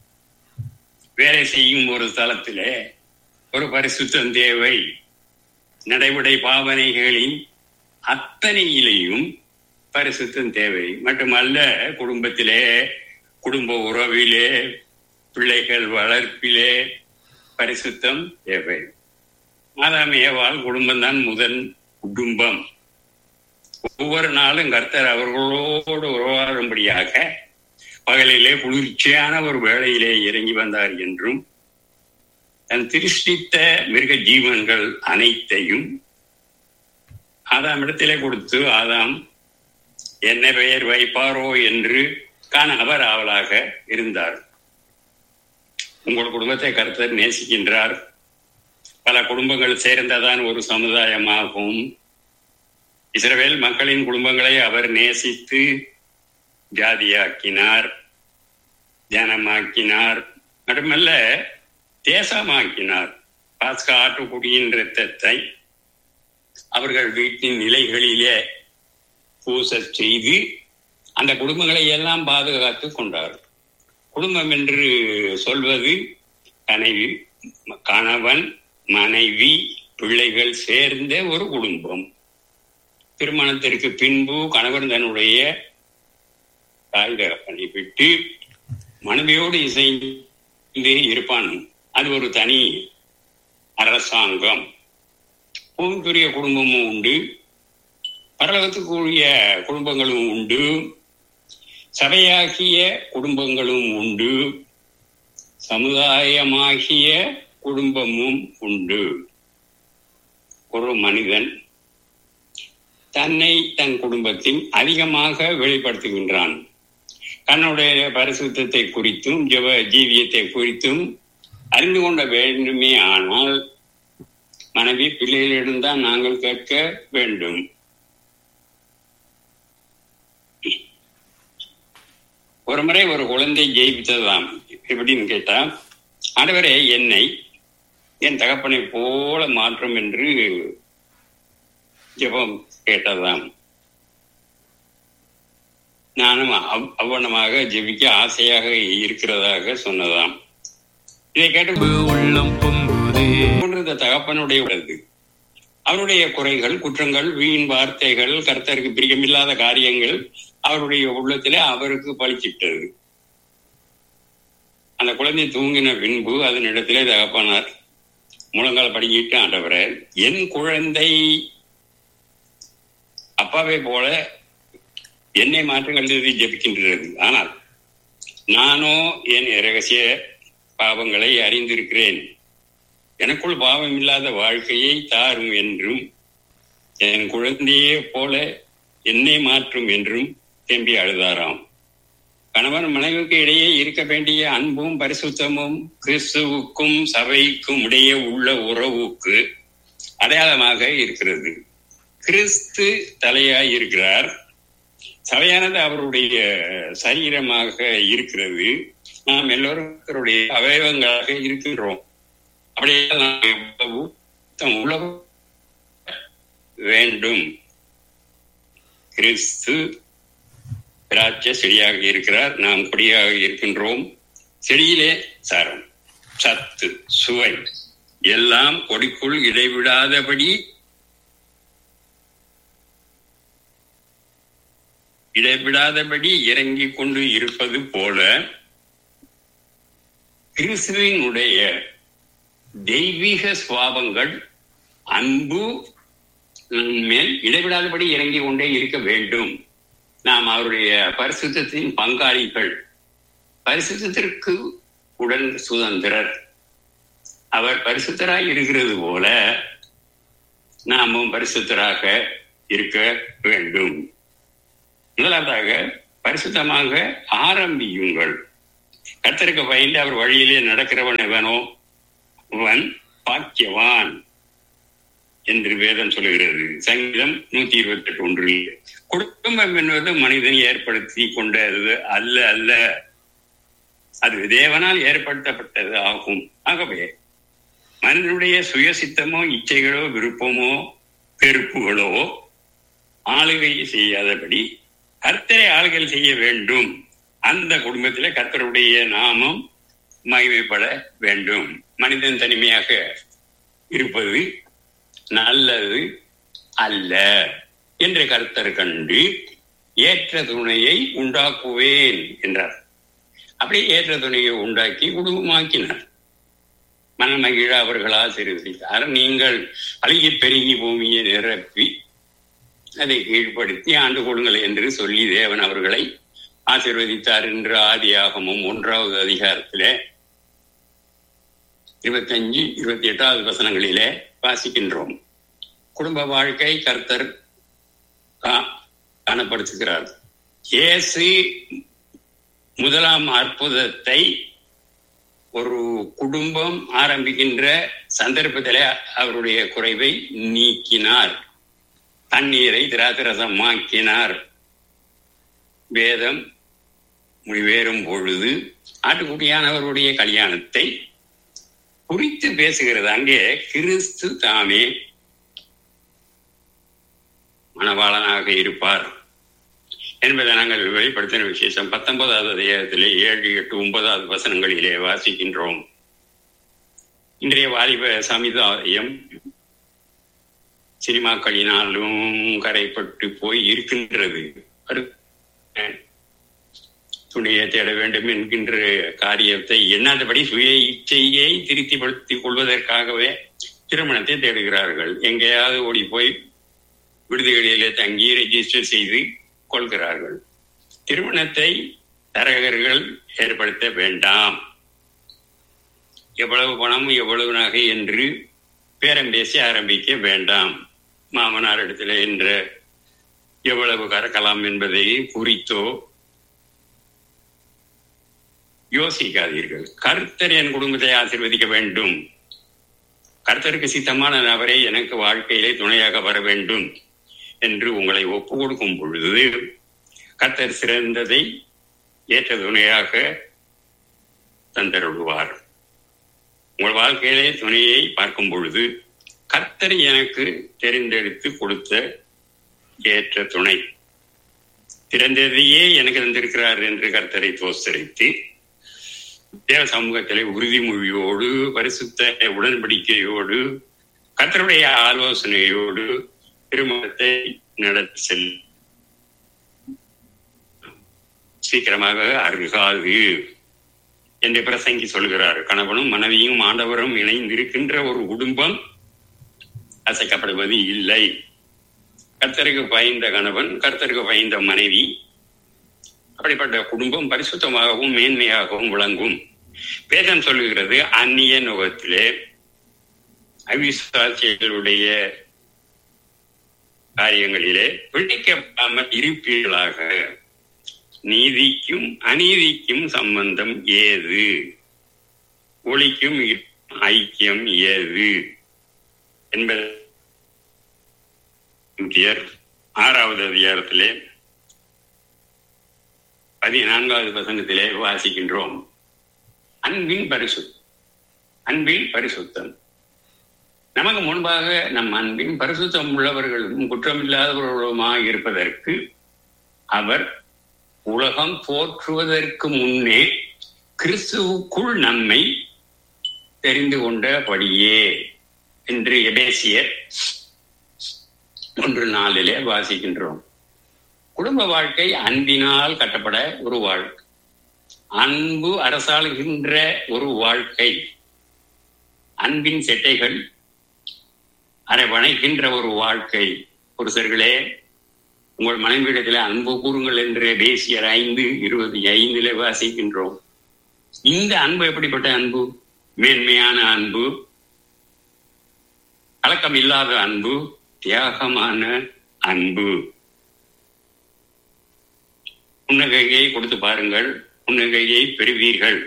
வேலை செய்யும் ஒரு தளத்திலே ஒரு பரிசுத்தம் தேவை நடைமுறை பாவனைகளின் அத்தனையிலையும் பரிசுத்தம் தேவை மட்டுமல்ல குடும்பத்திலே குடும்ப உறவிலே பிள்ளைகள் வளர்ப்பிலே பரிசுத்தம் தேவை மாதாம் ஏவாள் குடும்பம்தான் முதல் குடும்பம் ஒவ்வொரு நாளும் கர்த்தர் அவர்களோடு உறவாடும்படியாக பகலிலே குளிர்ச்சியான ஒரு வேளையிலே இறங்கி வந்தார் என்றும் தன் திருஷ்டித்த மிருக ஜீவன்கள் அனைத்தையும் ஆதாம் இடத்திலே கொடுத்து ஆதாம் என்ன பெயர் வைப்பாரோ என்று காண அவர் ஆவலாக இருந்தார் உங்கள் குடும்பத்தை கருத்தர் நேசிக்கின்றார் பல குடும்பங்கள் சேர்ந்ததான் ஒரு சமுதாயமாகும் இஸ்ரவேல் மக்களின் குடும்பங்களை அவர் நேசித்து ஜாதியாக்கினார் தியானமாக்கினார் மட்டுமல்ல தேசமாக்கினார் பாஸ்கா ஆட்டுக்குடியின் இரத்தத்தை அவர்கள் வீட்டின் நிலைகளிலே பூச செய்து அந்த குடும்பங்களை எல்லாம் பாதுகாத்து கொண்டார் குடும்பம் என்று சொல்வது கனைவி கணவன் மனைவி பிள்ளைகள் சேர்ந்த ஒரு குடும்பம் திருமணத்திற்கு பின்பு கணவன் தன்னுடைய தாய் தகப்பனை விட்டு மனைவியோடு இசைந்து இருப்பான் அது ஒரு தனி அரசாங்கம் பூமிக்குரிய குடும்பமும் உண்டு பரலகத்துக்குரிய குடும்பங்களும் உண்டு சபையாகிய குடும்பங்களும் உண்டு சமுதாயமாகிய குடும்பமும் உண்டு ஒரு மனிதன் தன்னை தன் குடும்பத்தில் அதிகமாக வெளிப்படுத்துகின்றான் தன்னுடைய பரிசுத்தத்தை குறித்தும் ஜப ஜீவியத்தை குறித்தும் அறிந்து கொண்ட வேண்டுமே ஆனால் மனைவி பிள்ளைகளிடம்தான் நாங்கள் கேட்க வேண்டும் ஒரு முறை ஒரு குழந்தை ஜெயித்ததாம் எப்படின்னு கேட்டா ஆண்டவரே என்னை என் தகப்பனை போல மாற்றும் என்று ஜெபம் கேட்டதாம் நானும் அவ்- அவ்வண்ணமாக ஜெபிக்க ஆசையாக இருக்கிறதாக சொன்னதாம் இதை கேட்டு உள்ளம் பொங்குதே போன்று இந்த தகப்பனுடைய உள்ளது அவருடைய குறைகள் குற்றங்கள் வீண் வார்த்தைகள் கர்த்தருக்கு பிரியமில்லாத காரியங்கள் அவருடைய உள்ளத்திலே அவருக்கு பழிச்சிட்டது அந்த குழந்தை தூங்கின பின்பு அதனிடத்திலே தகப்பனார் முழங்கால் படிக்கிட்டு ஆண்டவரே என் குழந்தை அப்பாவை போல என்னை மாற்றுங்கள் என்று ஜெபிக்கின்றது ஆனால் நானோ என் ரகசிய பாவங்களை அறிந்திருக்கிறேன் எனக்குள் பாவம் இல்லாத வாழ்க்கையை தாரும் என்றும் என் குழந்தையே போல என்னை மாற்றும் என்றும் தேம்பி அழுதாராம் கணவன் மனைவிக்கு இடையே இருக்க வேண்டிய அன்பும் பரிசுத்தமும் கிறிஸ்துவுக்கும் சபைக்கும் இடையே உள்ள உறவுக்கு அடையாளமாக இருக்கிறது கிறிஸ்து தலையாய் இருக்கிறார் சபையானது அவருடைய சரீரமாக இருக்கிறது நாம் எல்லோரும் அவருடைய அவயவங்களாக இருக்கின்றோம் அப்படியே நாம் எவ்வளவு சுத்தம் உலகம் வேண்டும் கிறிஸ்து திராட்சை செடியாக இருக்கிறார் நாம் கொடியாக இருக்கின்றோம் செடியிலே சாரம் சத்து சுவை எல்லாம் கொடிக்குள் இடைவிடாதபடி இடைவிடாதபடி இறங்கிக் கொண்டு இருப்பது போல கிறிஸ்துவினுடைய தெய்வீக சுவாபங்கள் அன்பு மேல் இடைவிடாதபடி இறங்கி கொண்டே இருக்க வேண்டும் நாம் அவருடைய பரிசுத்தத்தின் பங்காளிகள் பரிசுத்தத்திற்கு உடன் சுதந்திரர் அவர் பரிசுத்தராய் இருக்கிறது போல நாமும் பரிசுத்தராக இருக்க வேண்டும் முதலாவதாக பரிசுத்தமாக ஆரம்பியுங்கள் கத்தருக்கு பயந்து அவர் வழியிலே நடக்கிறவன் எவனோ அவன் பாக்கியவான் என்று வேதம் சொல்லுகிறது சங்கீதம் நூத்தி இருபத்தி எட்டு ஒன்றில் குடும்பம் என்பது மனிதன் ஏற்படுத்தி கொண்டது அல்ல அல்ல அது தேவனால் ஏற்படுத்தப்பட்டது ஆகும் ஆகவே மனிதனுடைய சுயசித்தமோ இச்சைகளோ விருப்பமோ வெறுப்புகளோ ஆளுகை செய்யாதபடி கர்த்தரை ஆளுகை செய்ய வேண்டும் அந்த குடும்பத்திலே கர்த்தருடைய நாமம் மகிமைப்பட வேண்டும் மனிதன் தனிமையாக இருப்பது நல்லது அல்ல என்று கர்த்தர் கண்டு ஏற்ற துணையை உண்டாக்குவேன் என்றார் அப்படி ஏற்ற துணையை உண்டாக்கி குடும்பமாக்கினார் மனமகிழ அவர்கள் ஆசீர்வதித்தார் நீங்கள் அழுகி பெருகி பூமியை நிரப்பி அதை கீழ்ப்படுத்தி ஆண்டு கொள்ளுங்கள் என்று சொல்லி தேவன் அவர்களை ஆசீர்வதித்தார் என்று ஆதியாகமும் ஒன்றாவது அதிகாரத்திலே இருபத்தஞ்சு இருபத்தி எட்டாவது வசனங்களிலே வாசிக்கின்றோம் குடும்ப வாழ்க்கை கர்த்தர் கா- காணப்படுத்துகிறார் இயேசு முதலாம் அற்புதத்தை ஒரு குடும்பம் ஆரம்பிக்கின்ற சந்தர்ப்பத்திலே அவருடைய குறைவை நீக்கினார் தண்ணீரை திராத்திரசமாக்கினார் வேதம் முடிவேறும் பொழுது ஆட்டுக்குட்டியானவருடைய கல்யாணத்தை குறித்து பேசுகிறது அங்கே கிறிஸ்து தாமே மணவாளனாக இருப்பார் என்பதை நாங்கள் வெளிப்படுத்தின விசேஷம் பத்தொன்பதாவது அதிகாரத்திலே ஏழு எட்டு ஒன்பதாவது வசனங்களிலே வாசிக்கின்றோம் இன்றைய வாலிப சமுதாயம் சினிமாக்களினாலும் கரைப்பட்டு போய் இருக்கின்றது அது- துணியை தேட வேண்டும் என்கின்ற காரியத்தை எண்ணாதபடி சுய இச்சையை திருப்திப்படுத்திக் கொள்வதற்காகவே திருமணத்தை தேடுகிறார்கள் எங்கேயாவது ஓடி போய் விடுதிகளிலே தங்கி ரெஜிஸ்டர் செய்து கொள்கிறார்கள் திருமணத்தை தரகர்கள் ஏற்படுத்த வேண்டாம் எவ்வளவு பணம் எவ்வளவு நகை என்று பேரம் பேசி ஆரம்பிக்க வேண்டாம் மாமனார் இடத்துல என்ற எவ்வளவு கறக்கலாம் என்பதை குறித்தோ யோசிக்காதீர்கள் கர்த்தர் என் குடும்பத்தை ஆசீர்வதிக்க வேண்டும் கர்த்தருக்கு சித்தமான நபரை எனக்கு வாழ்க்கையிலே துணையாக வர வேண்டும் என்று உங்களை ஒப்பு கொடுக்கும் பொழுது கர்த்தர் சிறந்ததை ஏற்ற துணையாக தந்தருடுவார் உங்கள் வாழ்க்கையிலே துணையை பார்க்கும் பொழுது கர்த்தர் எனக்கு தெரிந்தெடுத்து கொடுத்த ஏற்ற துணை திறந்ததையே எனக்கு தந்திருக்கிறார் என்று கர்த்தரை தோசரித்து தேவ சமூகத்திலே உறுதிமொழியோடு பரிசுத்த உடன்படிக்கையோடு கர்த்தருடைய ஆலோசனையோடு திருமணத்தை நடத்தி செல் சீக்கிரமாக அருகாது என்று பிரசங்கி சொல்கிறார் கணவனும் மனைவியும் ஆண்டவரும் இணைந்திருக்கின்ற ஒரு குடும்பம் அசைக்கப்படுவது இல்லை கர்த்தருக்கு பயந்த கணவன் கர்த்தருக்கு பயந்த மனைவி அப்படிப்பட்ட குடும்பம் பரிசுத்தமாகவும் மேன்மையாகவும் விளங்கும் வேதம் சொல்லுகிறது அந்நிய நுகத்திலே அவிசுவாசிகளுடைய காரியங்களிலே பிழைக்கப்படாமல் இருப்பீர்களாக நீதிக்கும் அநீதிக்கும் சம்பந்தம் ஏது ஒளிக்கும் இருப்புக்கும் ஐக்கியம் ஏது என்பது கொரிந்தியர் ஆறாவது அதிகாரத்திலே பதினான்காவது வசனத்திலே வாசிக்கின்றோம் அன்பின் பரிசு அன்பின் பரிசுத்தம் நமக்கு முன்பாக நம் அன்பின் பரிசுத்தம் உள்ளவர்களும் குற்றமில்லாதவர்களுமாக இருப்பதற்கு அவர் உலகம் போற்றுவதற்கு முன்னே கிறிஸ்துவுக்குள் நம்மை தெரிந்து கொண்டபடியே என்று எபேசியர் ஒன்று நாளிலே வாசிக்கின்றோம் குடும்ப வாழ்க்கை அன்பினால் கட்டப்பட ஒரு வாழ்க்கை அன்பு அரசாளுகின்ற ஒரு வாழ்க்கை அன்பின் செட்டைகள் அதை வணைக்கின்ற ஒரு வாழ்க்கை புருஷர்களே உங்கள் மனைவியிடத்தில் அன்பு கூறுங்கள் என்று தேசியர் ஐந்து இருபத்தி ஐந்திலே வாசிக்கின்றோம் இந்த அன்பு எப்படிப்பட்ட அன்பு மேன்மையான அன்பு கலக்கம் இல்லாத அன்பு தியாகமான அன்பு புன்னகையை கொடுத்து பாருங்கள் புன்னகையை பெறுவீர்கள்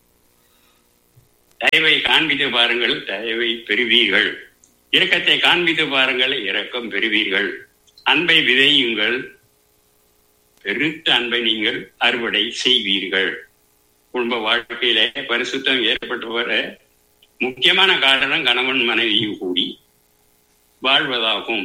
தயவை காண்பித்து பாருங்கள் தயவை பெறுவீர்கள் இரக்கத்தை காண்பித்து பாருங்கள் இரக்கம் பெறுவீர்கள் அன்பை விதையுங்கள் பெருத்த அன்பை நீங்கள் அறுவடை செய்வீர்கள் குடும்ப வாழ்க்கையில பரிசுத்தம் ஏற்பட்டு வர முக்கியமான காரணம் கணவன் மனைவியும் கூடி வாழ்வதாகும்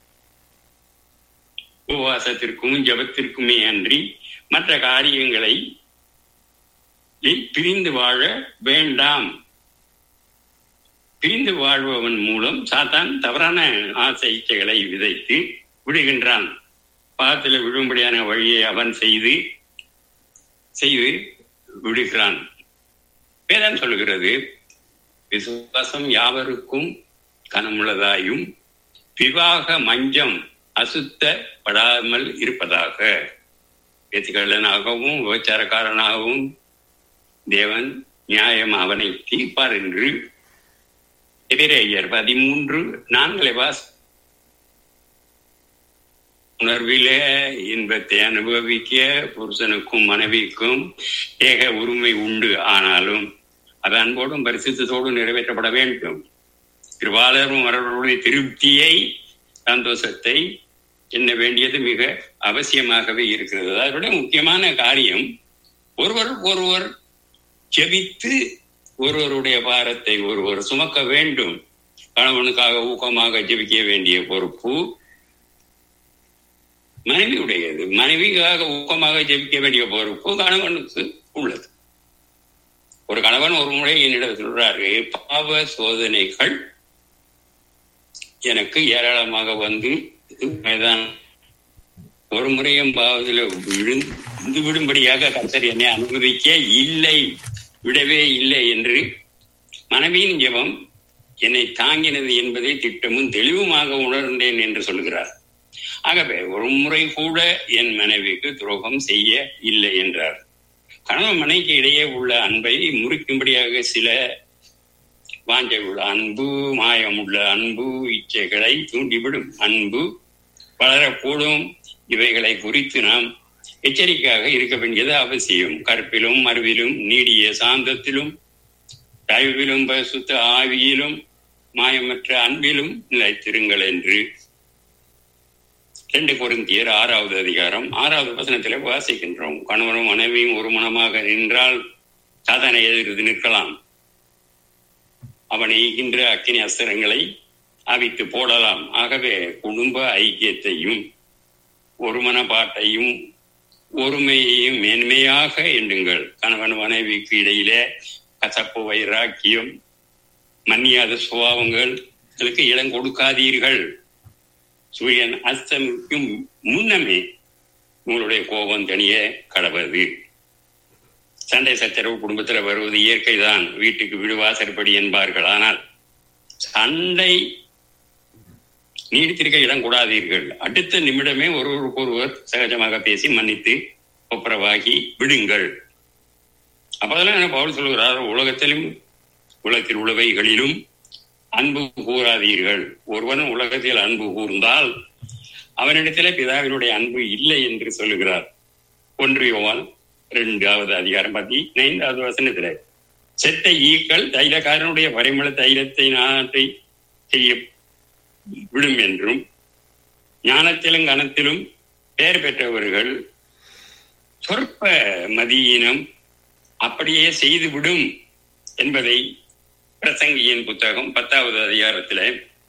உபவாசத்திற்கும் ஜபத்திற்குமே அன்றி மற்ற காரியங்களை பிரிந்து வாழ வேண்டாம் பிரிந்து வாழ்பவன் மூலம் சாத்தான் தவறான ஆசை இச்சைகளை விதைத்து விடுகின்றான் பாகத்தில் விழும்படியான வழியை அவன் செய்து செய்து விடுகிறான் வேதம் சொல்கிறது விசுவாசம் யாவருக்கும் கனமுள்ளதாயும் விவாக மஞ்சம் அசுத்தப்படாமல் இருப்பதாக பேச்சுக்கல்லனாகவும் விபச்சாரக்காரனாகவும் தேவன் நியாயம் அவனை தீர்ப்பார் என்று எதிரேயர் பதிமூன்று நான்களை வாஸ் உணர்விலே இன்பத்தை அனுபவிக்க புருஷனுக்கும் மனைவிக்கும் ஏக உரிமை உண்டு ஆனாலும் அது அன்போடும் பரிசுத்தோடும் நிறைவேற்றப்பட வேண்டும் திருவாளரும் அவர்களுடைய திருப்தியை சந்தோஷத்தை எண்ண வேண்டியது மிக அவசியமாகவே இருக்கிறது அதை விட முக்கியமான காரியம் ஒருவர் ஒருவர் செபித்து ஒருவருடைய பாரத்தை ஒருவர் சுமக்க வேண்டும் கணவனுக்காக ஊக்கமாக ஜெபிக்க வேண்டிய பொறுப்பு மனைவியுடையது மனைவிக்காக ஊக்கமாக ஜெபிக்க வேண்டிய பொறுப்பு கணவனுக்கு உள்ளது ஒரு கணவன் ஒரு முறை என்னிடம் சொல்றாரு பாவ சோதனைகள் எனக்கு ஏராளமாக வந்து இதுதான் ஒரு முறையும் பாவத்தில் விழுந்து விடும்படியாக கர்த்தர் என்னை அனுமதிக்க இல்லை விடவே இல்லை என்று மனைவியின் ஜெபம் என்னை தாங்கினது என்பதை திட்டமும் தெளிவுமாக உணர்ந்தேன் என்று சொல்கிறார் ஆகவே ஒரு முறை கூட என் மனைவிக்கு துரோகம் செய்ய இல்லை என்றார் கணவன் மனைவிக்கு இடையே உள்ள அன்பை முறிக்கும்படியாக சில வாஞ்சை உள்ள அன்பு மாயம் உள்ள அன்பு இச்சைகளை தூண்டிவிடும் அன்பு வளரக்கூடும் இவைகளை குறித்து நாம் எச்சரிக்கையாக இருக்க வேண்டியது அவசியம் கற்பிலும் அறிவிலும் நீடிய சாந்தத்திலும் தயவிலும் பசுத்த ஆவியிலும் மாயமற்ற அன்பிலும் நிலைத்திருங்கள் என்று ரெண்டு பொருந்தியர் ஆறாவது அதிகாரம் ஆறாவது வசனத்தில் வாசிக்கின்றோம் கணவனும் மனைவியும் ஒரு மனமாக நின்றால் சாதனை எதிர்த்து நிற்கலாம் அவன் ஈகின்ற அக்கினி அஸ்திரங்களை அவித்து போடலாம் ஆகவே குடும்ப ஐக்கியத்தையும் ஒரு மனப்பாட்டையும் ஒருமையையும் மேன்மையாக எண்ணுங்கள் கணவன் மனைவிக்கு இடையிலே கசப்பு வைராக்கியம் மன்னியாத சுபாவங்கள் இதற்கு இடம் கொடுக்காதீர்கள் சூரியன் அஸ்தமிக்கும் முன்னமே உங்களுடைய கோபம் தனிய கடவது சண்டை சச்சரவு குடும்பத்தில் வருவது இயற்கைதான் வீட்டுக்கு வீடு வாசற்படி என்பார்கள் ஆனால் சண்டை நீடித்திருக்க இடம் கூடாதீர்கள் அடுத்த நிமிடமே ஒருவருக்கு ஒருவர் சகஜமாக பேசி மன்னித்து ஒப்புரவாகி விடுங்கள் அப்போதெல்லாம் என்ன பவுல் சொல்கிறார் உலகத்திலும் உலகத்தில் உள்ளவைகளிலும் அன்பு கூறாதீர்கள் ஒருவன் உலகத்தில் அன்பு கூர்ந்தால் அவனிடத்திலே பிதாவினுடைய அன்பு இல்லை என்று சொல்லுகிறார் ஒன்று யோவான் இரண்டாவது அதிகாரம் பத்தி ஐந்தாவது வசனத்துல செத்த ஈக்கள் தைலக்காரனுடைய பரிமள தைலத்தை நாட்டை செய்ய விடும் என்றும் ஞானத்திலும் கனத்திலும் பெயர் பெற்றவர்கள் சொற்ப மதியினம் அப்படியே செய்துவிடும் என்பதை பிரசங்கியின் புத்தகம் பத்தாவது அதிகாரத்திலே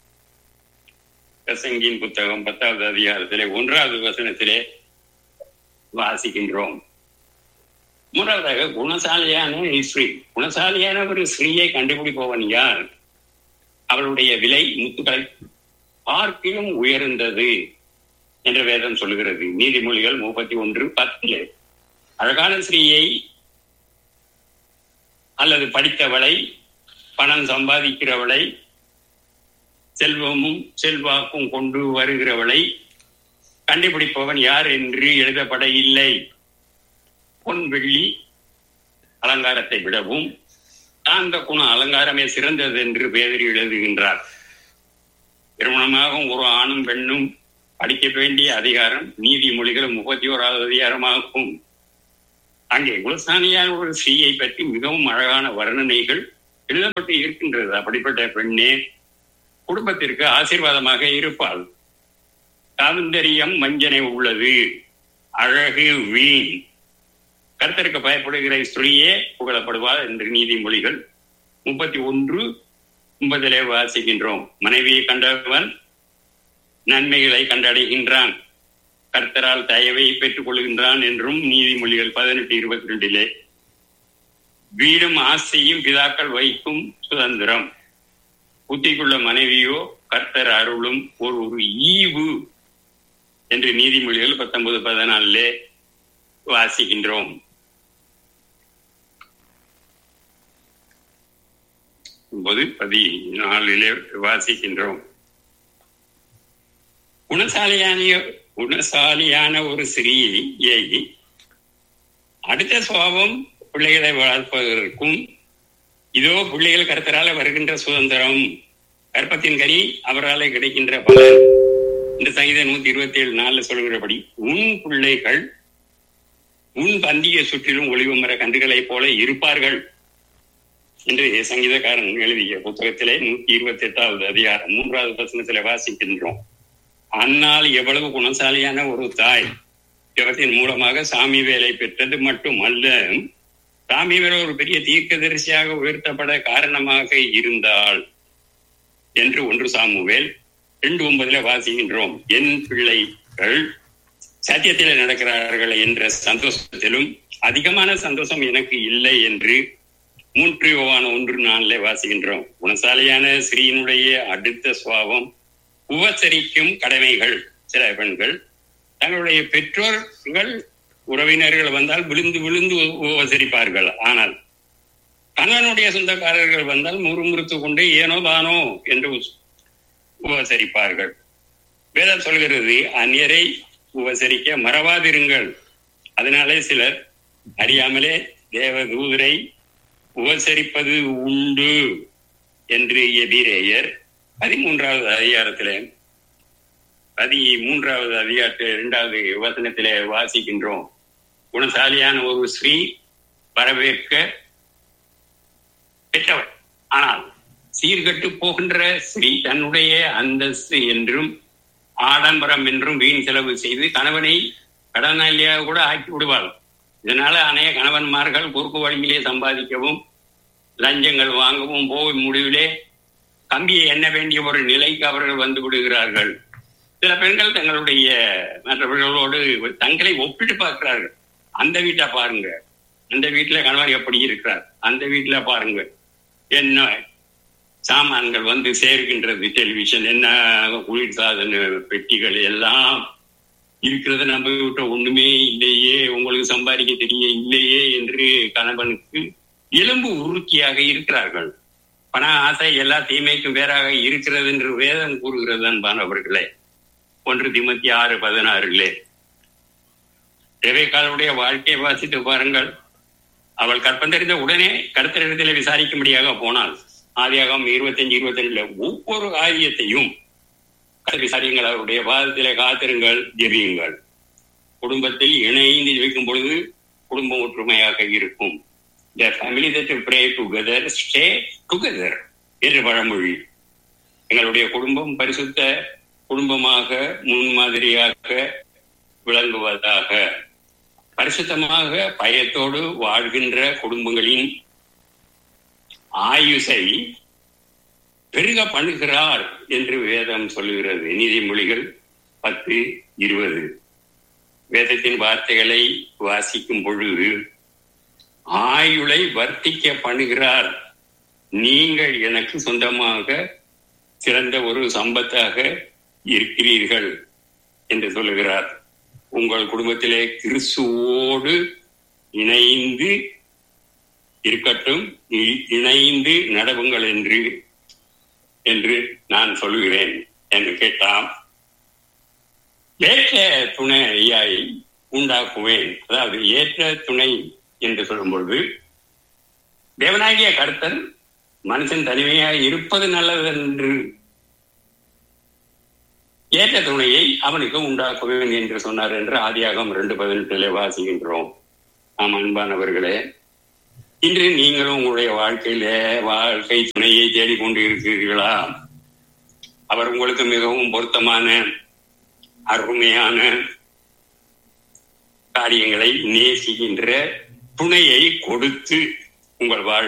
பிரசங்கியின் புத்தகம் பத்தாவது அதிகாரத்திலே ஒன்றாவது வசனத்திலே வாசிக்கின்றோம் மூன்றாவதாக குணசாலியான ஸ்ரீ குணசாலியான ஒரு ஸ்ரீயை கண்டுபிடிப்பவன் யார் அவளுடைய விலை முத்துக்களை பார்க்கிலும் உயர்ந்தது என்ற வேதம் சொல்லுகிறது நீதிமொழிகள் முப்பத்தி ஒன்று பத்திலே அழகான ஸ்ரீயை அல்லது படித்தவளை பணம் சம்பாதிக்கிறவளை செல்வமும் செல்வாக்கும் கொண்டு வருகிறவளை கண்டுபிடிப்பவன் யார் என்று எழுதப்பட இல்லை பொன் வெள்ளி அலங்காரத்தை விடவும் சாந்த குண அலங்காரமே சிறந்தது என்று பேதறி எழுதுகின்றார் திருமணமாக ஒரு ஆணும் பெண்ணும் படிக்க வேண்டிய அதிகாரம் நீதிமொழிகள் முப்பத்தி ஓராவது அதிகாரமாகும் அங்கே குலசானியான ஒரு ஸ்ரீயை பற்றி மிகவும் அழகான வர்ணனைகள் எழுதப்பட்டு இருக்கின்றது அப்படிப்பட்ட பெண்ணே குடும்பத்திற்கு ஆசீர்வாதமாக இருப்பாள் சாதுந்தரியம் வஞ்சனை உள்ளது அழகு வீண் கர்த்தருக்கு பயப்படுகிற ஸ்திரீயே புகழப்படுவார் என்று நீதிமொழிகள் முப்பத்தி ஒன்று முப்பதிலே வாசிக்கின்றோம் மனைவியை கண்டவன் நன்மைகளை கண்டடைகின்றான் கர்த்தரால் தயவை பெற்றுக் கொள்கின்றான் என்றும் நீதிமொழிகள் பதினெட்டு இருபத்தி ரெண்டிலே வீடும் ஆசையும் பிதாக்கள் வைக்கும் சுதந்திரம் புத்திக்குள்ள மனைவியோ கர்த்தர் அருளும் ஒரு ஒரு ஈவு என்று நீதிமொழிகள் பத்தொன்பது பதினாலிலே வாசிக்கின்றோம் ஒன்பது பதினாலிலே வாசிக்கின்றோம் குணசாலியான குணசாலியான ஒரு ஸ்திரீயை அடுத்த சுவாபம் பிள்ளைகளை வளர்ப்பதற்கும் இதோ பிள்ளைகள் கருத்தரால வருகின்ற சுதந்திரம் கற்பத்தின் கனி அவரால் கிடைக்கின்ற பலன் இந்த சங்கீதம் நூத்தி இருபத்தி ஏழு நாள்ல சொல்கிறபடி உன் பிள்ளைகள் உன் பந்திய சுற்றிலும் ஒளிவு மர கன்றுகளைப் போல இருப்பார்கள் என்று சங்கீதக்காரன் எழுதிய புத்தகத்திலே நூத்தி இருபத்தி எட்டாவது அதிகாரம் மூன்றாவது வசனத்திலே வாசிக்கின்றோம் அன்னால் எவ்வளவு குணசாலியான ஒரு தாய் ஜபத்தின் மூலமாக சாமி வேலை பெற்றது மட்டுமல்ல சாமி வேலை ஒரு பெரிய தீர்க்கதரிசியாக உயர்த்தப்பட காரணமாக இருந்தாள் என்று ஒன்று சாமுவேல் ரெண்டு ஒன்பதுல வாசிக்கின்றோம் என் பிள்ளைகள் சத்தியத்தில் நடக்கிறார்கள் என்ற சந்தோஷத்திலும் அதிகமான சந்தோஷம் எனக்கு இல்லை என்று மூன்று யோவான ஒன்று நாளிலே வாசிக்கின்றோம் குணசாலியான ஸ்ரீனுடைய அடுத்த சுவாபம் உபசரிக்கும் கடமைகள் சில பெண்கள் தங்களுடைய பெற்றோர்கள் உறவினர்கள் வந்தால் விழுந்து விழுந்து உபசரிப்பார்கள் ஆனால் கணவனுடைய சொந்தக்காரர்கள் வந்தால் முறுமுறுத்து கொண்டு ஏனோ தானோ என்று உபசரிப்பார்கள் வேதம் சொல்கிறது அந்நியரை உபசரிக்க மறவாதிருங்கள் அதனாலே சிலர் அறியாமலே தேவ தூதரை உபசரிப்பது உண்டு என்று எதிரேயர் பதிமூன்றாவது அதிகாரத்திலே பதி மூன்றாவது அதிகாரத்தில் இரண்டாவது வசனத்திலே வாசிக்கின்றோம் குணசாலியான ஒரு ஸ்ரீ வரவேற்க பெற்றவர் ஆனால் சீர்கட்டு போகின்ற ஸ்ரீ தன்னுடைய அந்தஸ்து என்றும் ஆடம்பரம் என்றும் வீண் செலவு செய்து கணவனை கடனாளியாக கூட ஆக்கி விடுவாள் இதனால அநேக கணவன்மார்கள் குறுக்கு வழியிலே சம்பாதிக்கவும் லஞ்சங்கள் வாங்கவும் போய் முடிவிலே கம்பியை எண்ண வேண்டிய ஒரு நிலைக்கு அவர்கள் வந்து விடுகிறார்கள் சில பெண்கள் தங்களுடைய மற்றவர்களோடு தங்களை ஒப்பிட்டு பார்க்கிறார்கள் அந்த வீட்டை பாருங்க அந்த வீட்டுல கணவர் எப்படி இருக்கிறார் அந்த வீட்டுல பாருங்க என்ன சாமான்கள் வந்து சேர்க்கின்றது டெலிவிஷன் என்ன குளிர் சாதன பெட்டிகள் எல்லாம் இருக்கிறத நம்ம விட்ட ஒண்ணுமே இல்லையே உங்களுக்கு சம்பாதிக்க தெரிய இல்லையே என்று கணவனுக்கு எலும்பு உருக்கியாக இருக்கிறார்கள் பண ஆசை எல்லா தீமைக்கும் வேறாக இருக்கிறது என்று வேதம் கூறுகிறது அன்பானவர்களே ஒன்று திமுத்தி ஆறு பதினாறுலே தேவைக்காலுடைய வாழ்க்கையை வாசித்து பாருங்கள் அவள் கற்பந்தறிந்த உடனே கருத்தரிடத்தில் விசாரிக்கும்படியாக போனாள் ஆதியாகம் இருபத்தஞ்சு இருபத்தி ரெண்டுல ஒவ்வொரு காரியத்தையும் விசாரியுங்கள் அவருடைய பாதத்திலே காத்திருங்கள் ஜெபியுங்கள் குடும்பத்தில் இணைந்து ஜெபிக்கும் பொழுது குடும்பம் ஒற்றுமையாக இருக்கும் The family that you pray together stay together என்று பழமொழி எங்களுடைய குடும்பம் பரிசுத்த குடும்பமாக முன்மாதிரியாக விளங்குவதாக பரிசுத்தமாக பயத்தோடு வாழ்கின்ற குடும்பங்களின் ஆயுசை பெருக பண்ணுகிறார் என்று வேதம் சொல்லுகிறது நீதிமொழிகள் பத்து இருபது வேதத்தின் வார்த்தைகளை வாசிக்கும் பொழுது ஆயுளை வர்த்திக்க பண்ணுகிறார் நீங்கள் எனக்கு சொந்தமாக சிறந்த ஒரு சம்பத்தாக இருக்கிறீர்கள் என்று சொல்லுகிறார் உங்கள் குடும்பத்திலே கிறிஸ்துவோடு இணைந்து இருக்கட்டும் இணைந்து நடவுங்கள் என்று என்று நான் சொல்லுகிறேன் என்று கேட்டால் ஏற்ற துணையை உண்டாக்குவேன் அதாவது ஏற்ற துணை என்று சொல்லும் பொழுது தேவனாகிய கர்த்தர் மனுஷன் தனிமையாக இருப்பது நல்லது என்று ஏற்ற துணையை அவனுக்கு உண்டாக்குவேன் என்று சொன்னார் என்று ஆதியாகம் ரெண்டு பதினெட்டுல வாசிக்கின்றோம் ஆம் அன்பானவர்களே இன்று நீங்களும் உங்களுடைய வாழ்க்கையில வாழ்க்கை துணையை தேடிக்கொண்டு இருக்கிறீர்களா அவர் உங்களுக்கு மிகவும் பொருத்தமான அருமையான காரியங்களை நேசிக்கின்ற துணையை கொடுத்து உங்கள் வாழ்